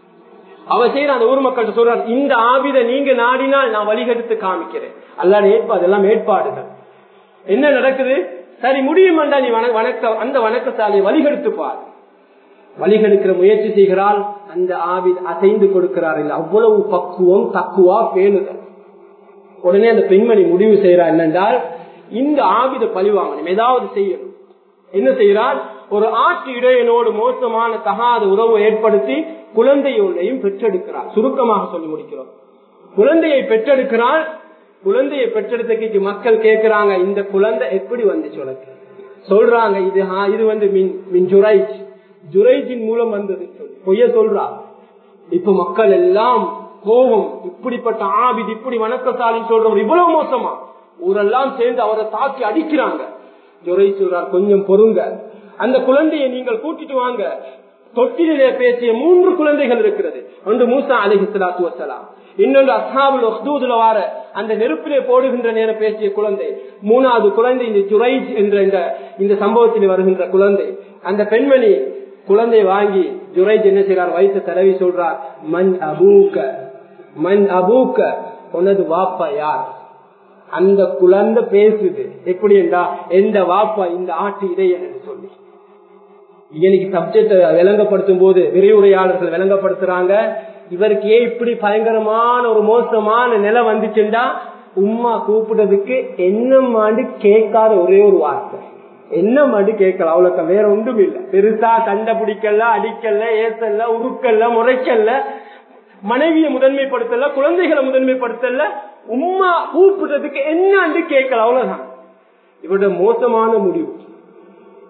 அவர் செய்யற அந்த ஊர் மக்கள் சொல்றார் இந்த ஆவித நீங்க நாடினால் நான் வழிகெடுத்து காமிக்கிறேன் அல்லாட ஏற்பாடு எல்லாம் ஏற்பாடுகள் என்ன நடக்குது சரி முடியுமாண்டா நீ வணக்க அந்த வணக்கசாலியை வழிகெடுத்து பார் வழிகெடுக்கிற முயற்சி செய்கிறாள் அந்த ஆவித் அசைந்து கொடுக்கிறார் இல்லை அவ்வளவு பக்குவம் தக்குவா பேணுதல் உடனே அந்த பெண்மணி முடிவு செய்யறார் என்னென்றால் இந்த ஆவித பழிவாங்கணும் ஏதாவது செய்யணும் என்ன செய்யறார் ஒரு ஆட்டு இடையனோடு மோசமான தகாத உறவு ஏற்படுத்தி குழந்தை ஒன்றையும் பெற்றெடுக்கிறார் சுருக்கமாக சொல்லி முடிக்கிறோம் குழந்தையை பெற்றெடுக்கிறாள் குழந்தையை பெற்றெடுத்த மக்கள் கேட்கிறாங்க இந்த குழந்தை எப்படி வந்துச்சு உனக்கு சொல்றாங்க இது இது வந்து மின் மின் ஜுரைஜ் ஜுரைஜின் மூலம் வந்தது பொய்ய சொல்றா இப்ப மக்கள் எல்லாம் கோபம் இப்படிப்பட்ட ஆபித் இப்படி வணக்கசாலின்னு சொல்றவர் இவ்வளவு மோசமா ஊரெல்லாம் சேர்ந்து அவரை தாக்கி அடிக்கிறாங்க ஜொரை சொல்றார் கொஞ்சம் பொறுங்க அந்த குழந்தையை நீங்கள் கூட்டிட்டு வாங்க தொட்டிலே பேசிய மூன்று குழந்தைகள் இருக்கிறது ஒன்று மூசா அலஹி சலாத்து வசலாம் இன்னொன்று அசாபுல் ஒஹ்தூதுல வார அந்த நெருப்பிலே போடுகின்ற நேரம் பேசிய குழந்தை மூணாவது குழந்தை இந்த ஜுரைஜ் என்ற இந்த இந்த சம்பவத்தில் வருகின்ற குழந்தை அந்த பெண்மணி குழந்தை வாங்கி ஜுரைஜ் என்ன செய்யறார் வயசு தடவி சொல்றார் மண் அபூக்க மண் அபூக்க உனது வாப்பா யார் அந்த குழந்தை பேசுது எப்படி என்றா எந்த வாப்பா இந்த ஆட்டு இடையன் என்று சொல்லி இன்னைக்கு சப்ஜெக்ட் விளங்கப்படுத்தும் போது விரைவுரையாளர்கள் விளங்கப்படுத்துறாங்க இவருக்கு ஏன் இப்படி பயங்கரமான ஒரு மோசமான நிலை வந்துச்சுண்டா உம்மா கூப்பிடுறதுக்கு என்ன மாண்டு கேட்காத ஒரே ஒரு வார்த்தை என்ன மாண்டு கேட்கல அவ்வளவு வேற ஒன்றும் இல்லை பெருசா கண்ட பிடிக்கல அடிக்கல ஏசல்ல உருக்கல்ல முறைக்கல்ல மனைவியை முதன்மைப்படுத்தல குழந்தைகளை முதன்மைப்படுத்தல உம்மா கூப்பிடுறதுக்கு என்னன்னு கேட்கல அவ்வளவுதான் இவருடைய மோசமான முடிவு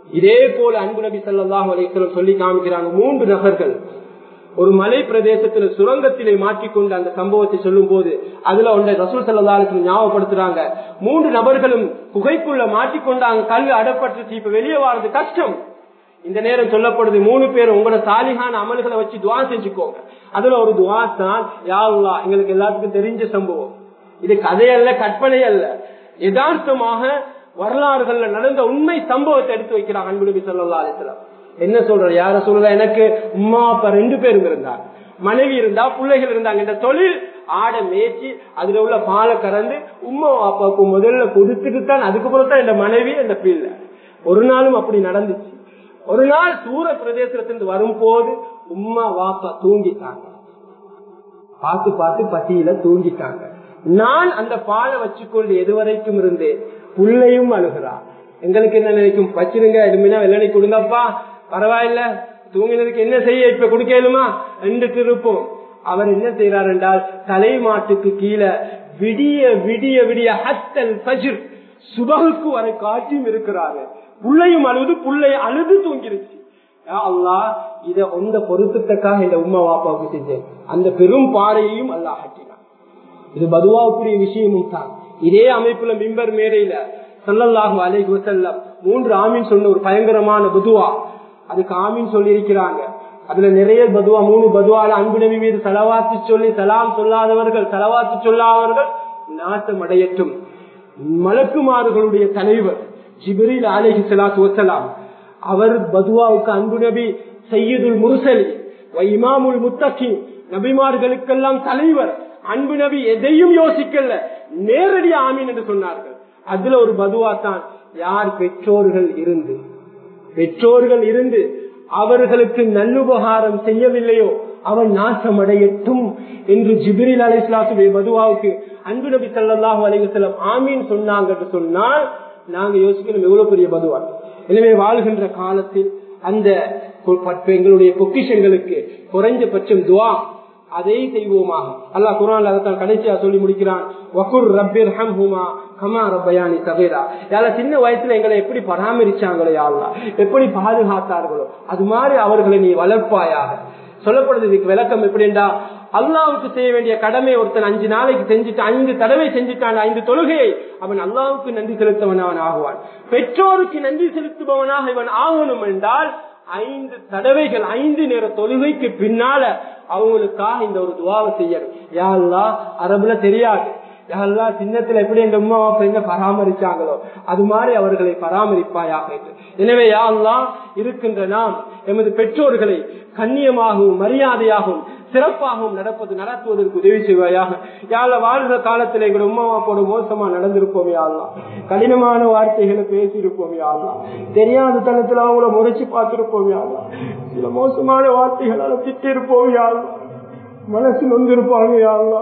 இதே போல அன்பு நபி ஸல்லல்லாஹு அலைஹி வஸல்லம் சொல்லி காமிக்கிறாங்க மூன்று நபர்கள் ஒரு மலை பிரதேசத்துல சுரங்கத்திலே மாற்றிக்கொண்டு அந்த சம்பவத்தை சொல்லும் போது அதுல ஒன்றை ரசூல் சல்லாஹுக்கு ஞாபகப்படுத்துறாங்க மூன்று நபர்களும் குகைக்குள்ள மாட்டிக்கொண்டாங்க கல் அடப்பட்டு இப்ப வெளியே வாரது கஷ்டம் இந்த நேரம் சொல்லப்படுது மூணு பேர் உங்களோட சாலிகான அமல்களை வச்சு துவா செஞ்சுக்கோங்க அதுல ஒரு துவா தான் யாருலா எங்களுக்கு எல்லாத்துக்கும் தெரிஞ்ச சம்பவம் இது கதையல்ல கற்பனை அல்ல யதார்த்தமாக வரலாறுகள்ல நடந்த உண்மை சம்பவத்தை எடுத்து வைக்கிறாங்க அன்பு நபி சொல்லா அலிஸ்லாம் என்ன சொல்ற யார சொல்ற எனக்கு உமா அப்பா ரெண்டு பேரும் இருந்தாங்க மனைவி இருந்தா பிள்ளைகள் இருந்தாங்க இந்த தொழில் ஆடை மேய்ச்சி அதுல உள்ள பாலை கறந்து உமா அப்பாவுக்கு முதல்ல கொடுத்துட்டு தான் அதுக்கப்புறம் தான் இந்த மனைவி இந்த பிள்ளை ஒரு நாளும் அப்படி நடந்துச்சு ஒரு நாள் சூர பிரதேசத்திலிருந்து வரும்போது உமா வாப்பா தூங்கிட்டாங்க பார்த்து பார்த்து பசியில தூங்கிட்டாங்க நான் அந்த பாலை வச்சுக்கொண்டு எதுவரைக்கும் இருந்தேன் புள்ளையும் அழுகிறா எங்களுக்கு என்ன நினைக்கும் வச்சிருங்க எதுமினா வெள்ளனை கொடுங்கப்பா பரவாயில்ல தூங்கினதுக்கு என்ன செய்ய இப்ப குடிக்கலுமா என்று திருப்போம் அவர் என்ன செய்யறார் என்றால் தலை மாட்டுக்கு கீழே விடிய விடிய விடிய ஹத்தல் பஜிர் சுபகுக்கு வரை காட்சியும் இருக்கிறாரு புள்ளையும் அழுது புள்ளை அழுது தூங்கிருச்சு அல்லா இத ஒந்த பொருத்தத்துக்காக இந்த உமா வாப்பாவுக்கு செஞ்சேன் அந்த பெரும் பாறையையும் அல்லா ஹட்டினான் இது பதுவாவுக்குரிய விஷயமும் தான் இதே அமைப்புல மிம்பர் மேடையில சொல்லல்லாகும் அலைகு வசல்லம் மூன்று ஆமீன் சொன்ன ஒரு பயங்கரமான பதுவா அதுக்கு ஆமீன் சொல்லி இருக்கிறாங்க அதுல நிறைய பதுவா மூணு பதுவால அன்பு நபி மீது செலவாத்து சொல்லி சலாம் சொல்லாதவர்கள் செலவாத்து சொல்லாதவர்கள் நாட்டம் அடையட்டும் மலக்குமார்களுடைய தலைவர் ஜிபிரில் அலேஹி சலாத்து வசலாம் அவர் பதுவாவுக்கு அன்பு நபி சையதுல் முருசல் இமாமுல் முத்தகி நபிமார்களுக்கெல்லாம் தலைவர் அன்பு நபி எதையும் யோசிக்கல நேரடி ஆமீன் என்று சொன்னார்கள் அதுல ஒரு பதுவா தான் யார் பெற்றோர்கள் இருந்து பெற்றோர்கள் இருந்து அவர்களுக்கு நல்லுபகாரம் செய்யவில்லையோ அவன் நாசமடையட்டும் என்று ஜிபிரில் அலி இஸ்லாத்துடைய மதுவாவுக்கு அன்பு நபி சல்லாஹூ அலிவசலம் ஆமீன் சொன்னாங்க என்று சொன்னால் நாங்க யோசிக்கணும் எவ்வளவு பெரிய பதுவா எனவே வாழ்கின்ற காலத்தில் அந்த எங்களுடைய பொக்கிஷங்களுக்கு குறைஞ்சபட்சம் துவா அதை செய்வோமாக அல்லா குரான் அதைத்தான் கடைசியா சொல்லி முடிக்கிறான் வகுர் ரப்பிர் ஹம் ஹுமா கமா ரப்பயானி சவேரா யார சின்ன வயசுல எங்களை எப்படி பராமரிச்சாங்களோ யாருலா எப்படி பாதுகாத்தார்களோ அது மாதிரி அவர்களை நீ வளர்ப்பாயாக சொல்லப்படுது இதுக்கு விளக்கம் எப்படின்னா அல்லாவுக்கு செய்ய வேண்டிய கடமை ஒருத்தன் அஞ்சு நாளைக்கு செஞ்சுட்டு ஐந்து தடவை செஞ்சுட்டான் ஐந்து தொழுகையை அவன் அல்லாவுக்கு நன்றி செலுத்தவன் ஆகுவான் பெற்றோருக்கு நன்றி செலுத்துபவனாக இவன் ஆகணும் என்றால் ஐந்து தடவைகள் ஐந்து நேர தொழுகைக்கு பின்னால அவங்களுக்காக இந்த ஒரு துவாவை செய்யணும் யாருலா அரபுல தெரியாது யாருலா சின்னத்துல எப்படி எங்க அம்மா அப்பா பராமரிச்சாங்களோ அது மாதிரி அவர்களை பராமரிப்பாயாக எனவே யாருலா இருக்கின்ற நாம் எமது பெற்றோர்களை கண்ணியமாகவும் மரியாதையாகவும் சிறப்பாகவும் நடப்பது நடத்துவதற்கு உதவி செய்வாயாக யாழ வாழ்கிற காலத்தில் எங்கள் உமா அப்பாவோட மோசமா நடந்திருப்போம் யாழ்லாம் கடினமான வார்த்தைகளை பேசியிருப்போம் யாழ்லாம் தெரியாத தனத்துல அவங்கள முறைச்சு பார்த்திருப்போம் யாழ்லாம் சில மோசமான வார்த்தைகளால திட்டிருப்போம் யாழ்லாம் மனசு நொந்திருப்பாங்க யாழ்லாம்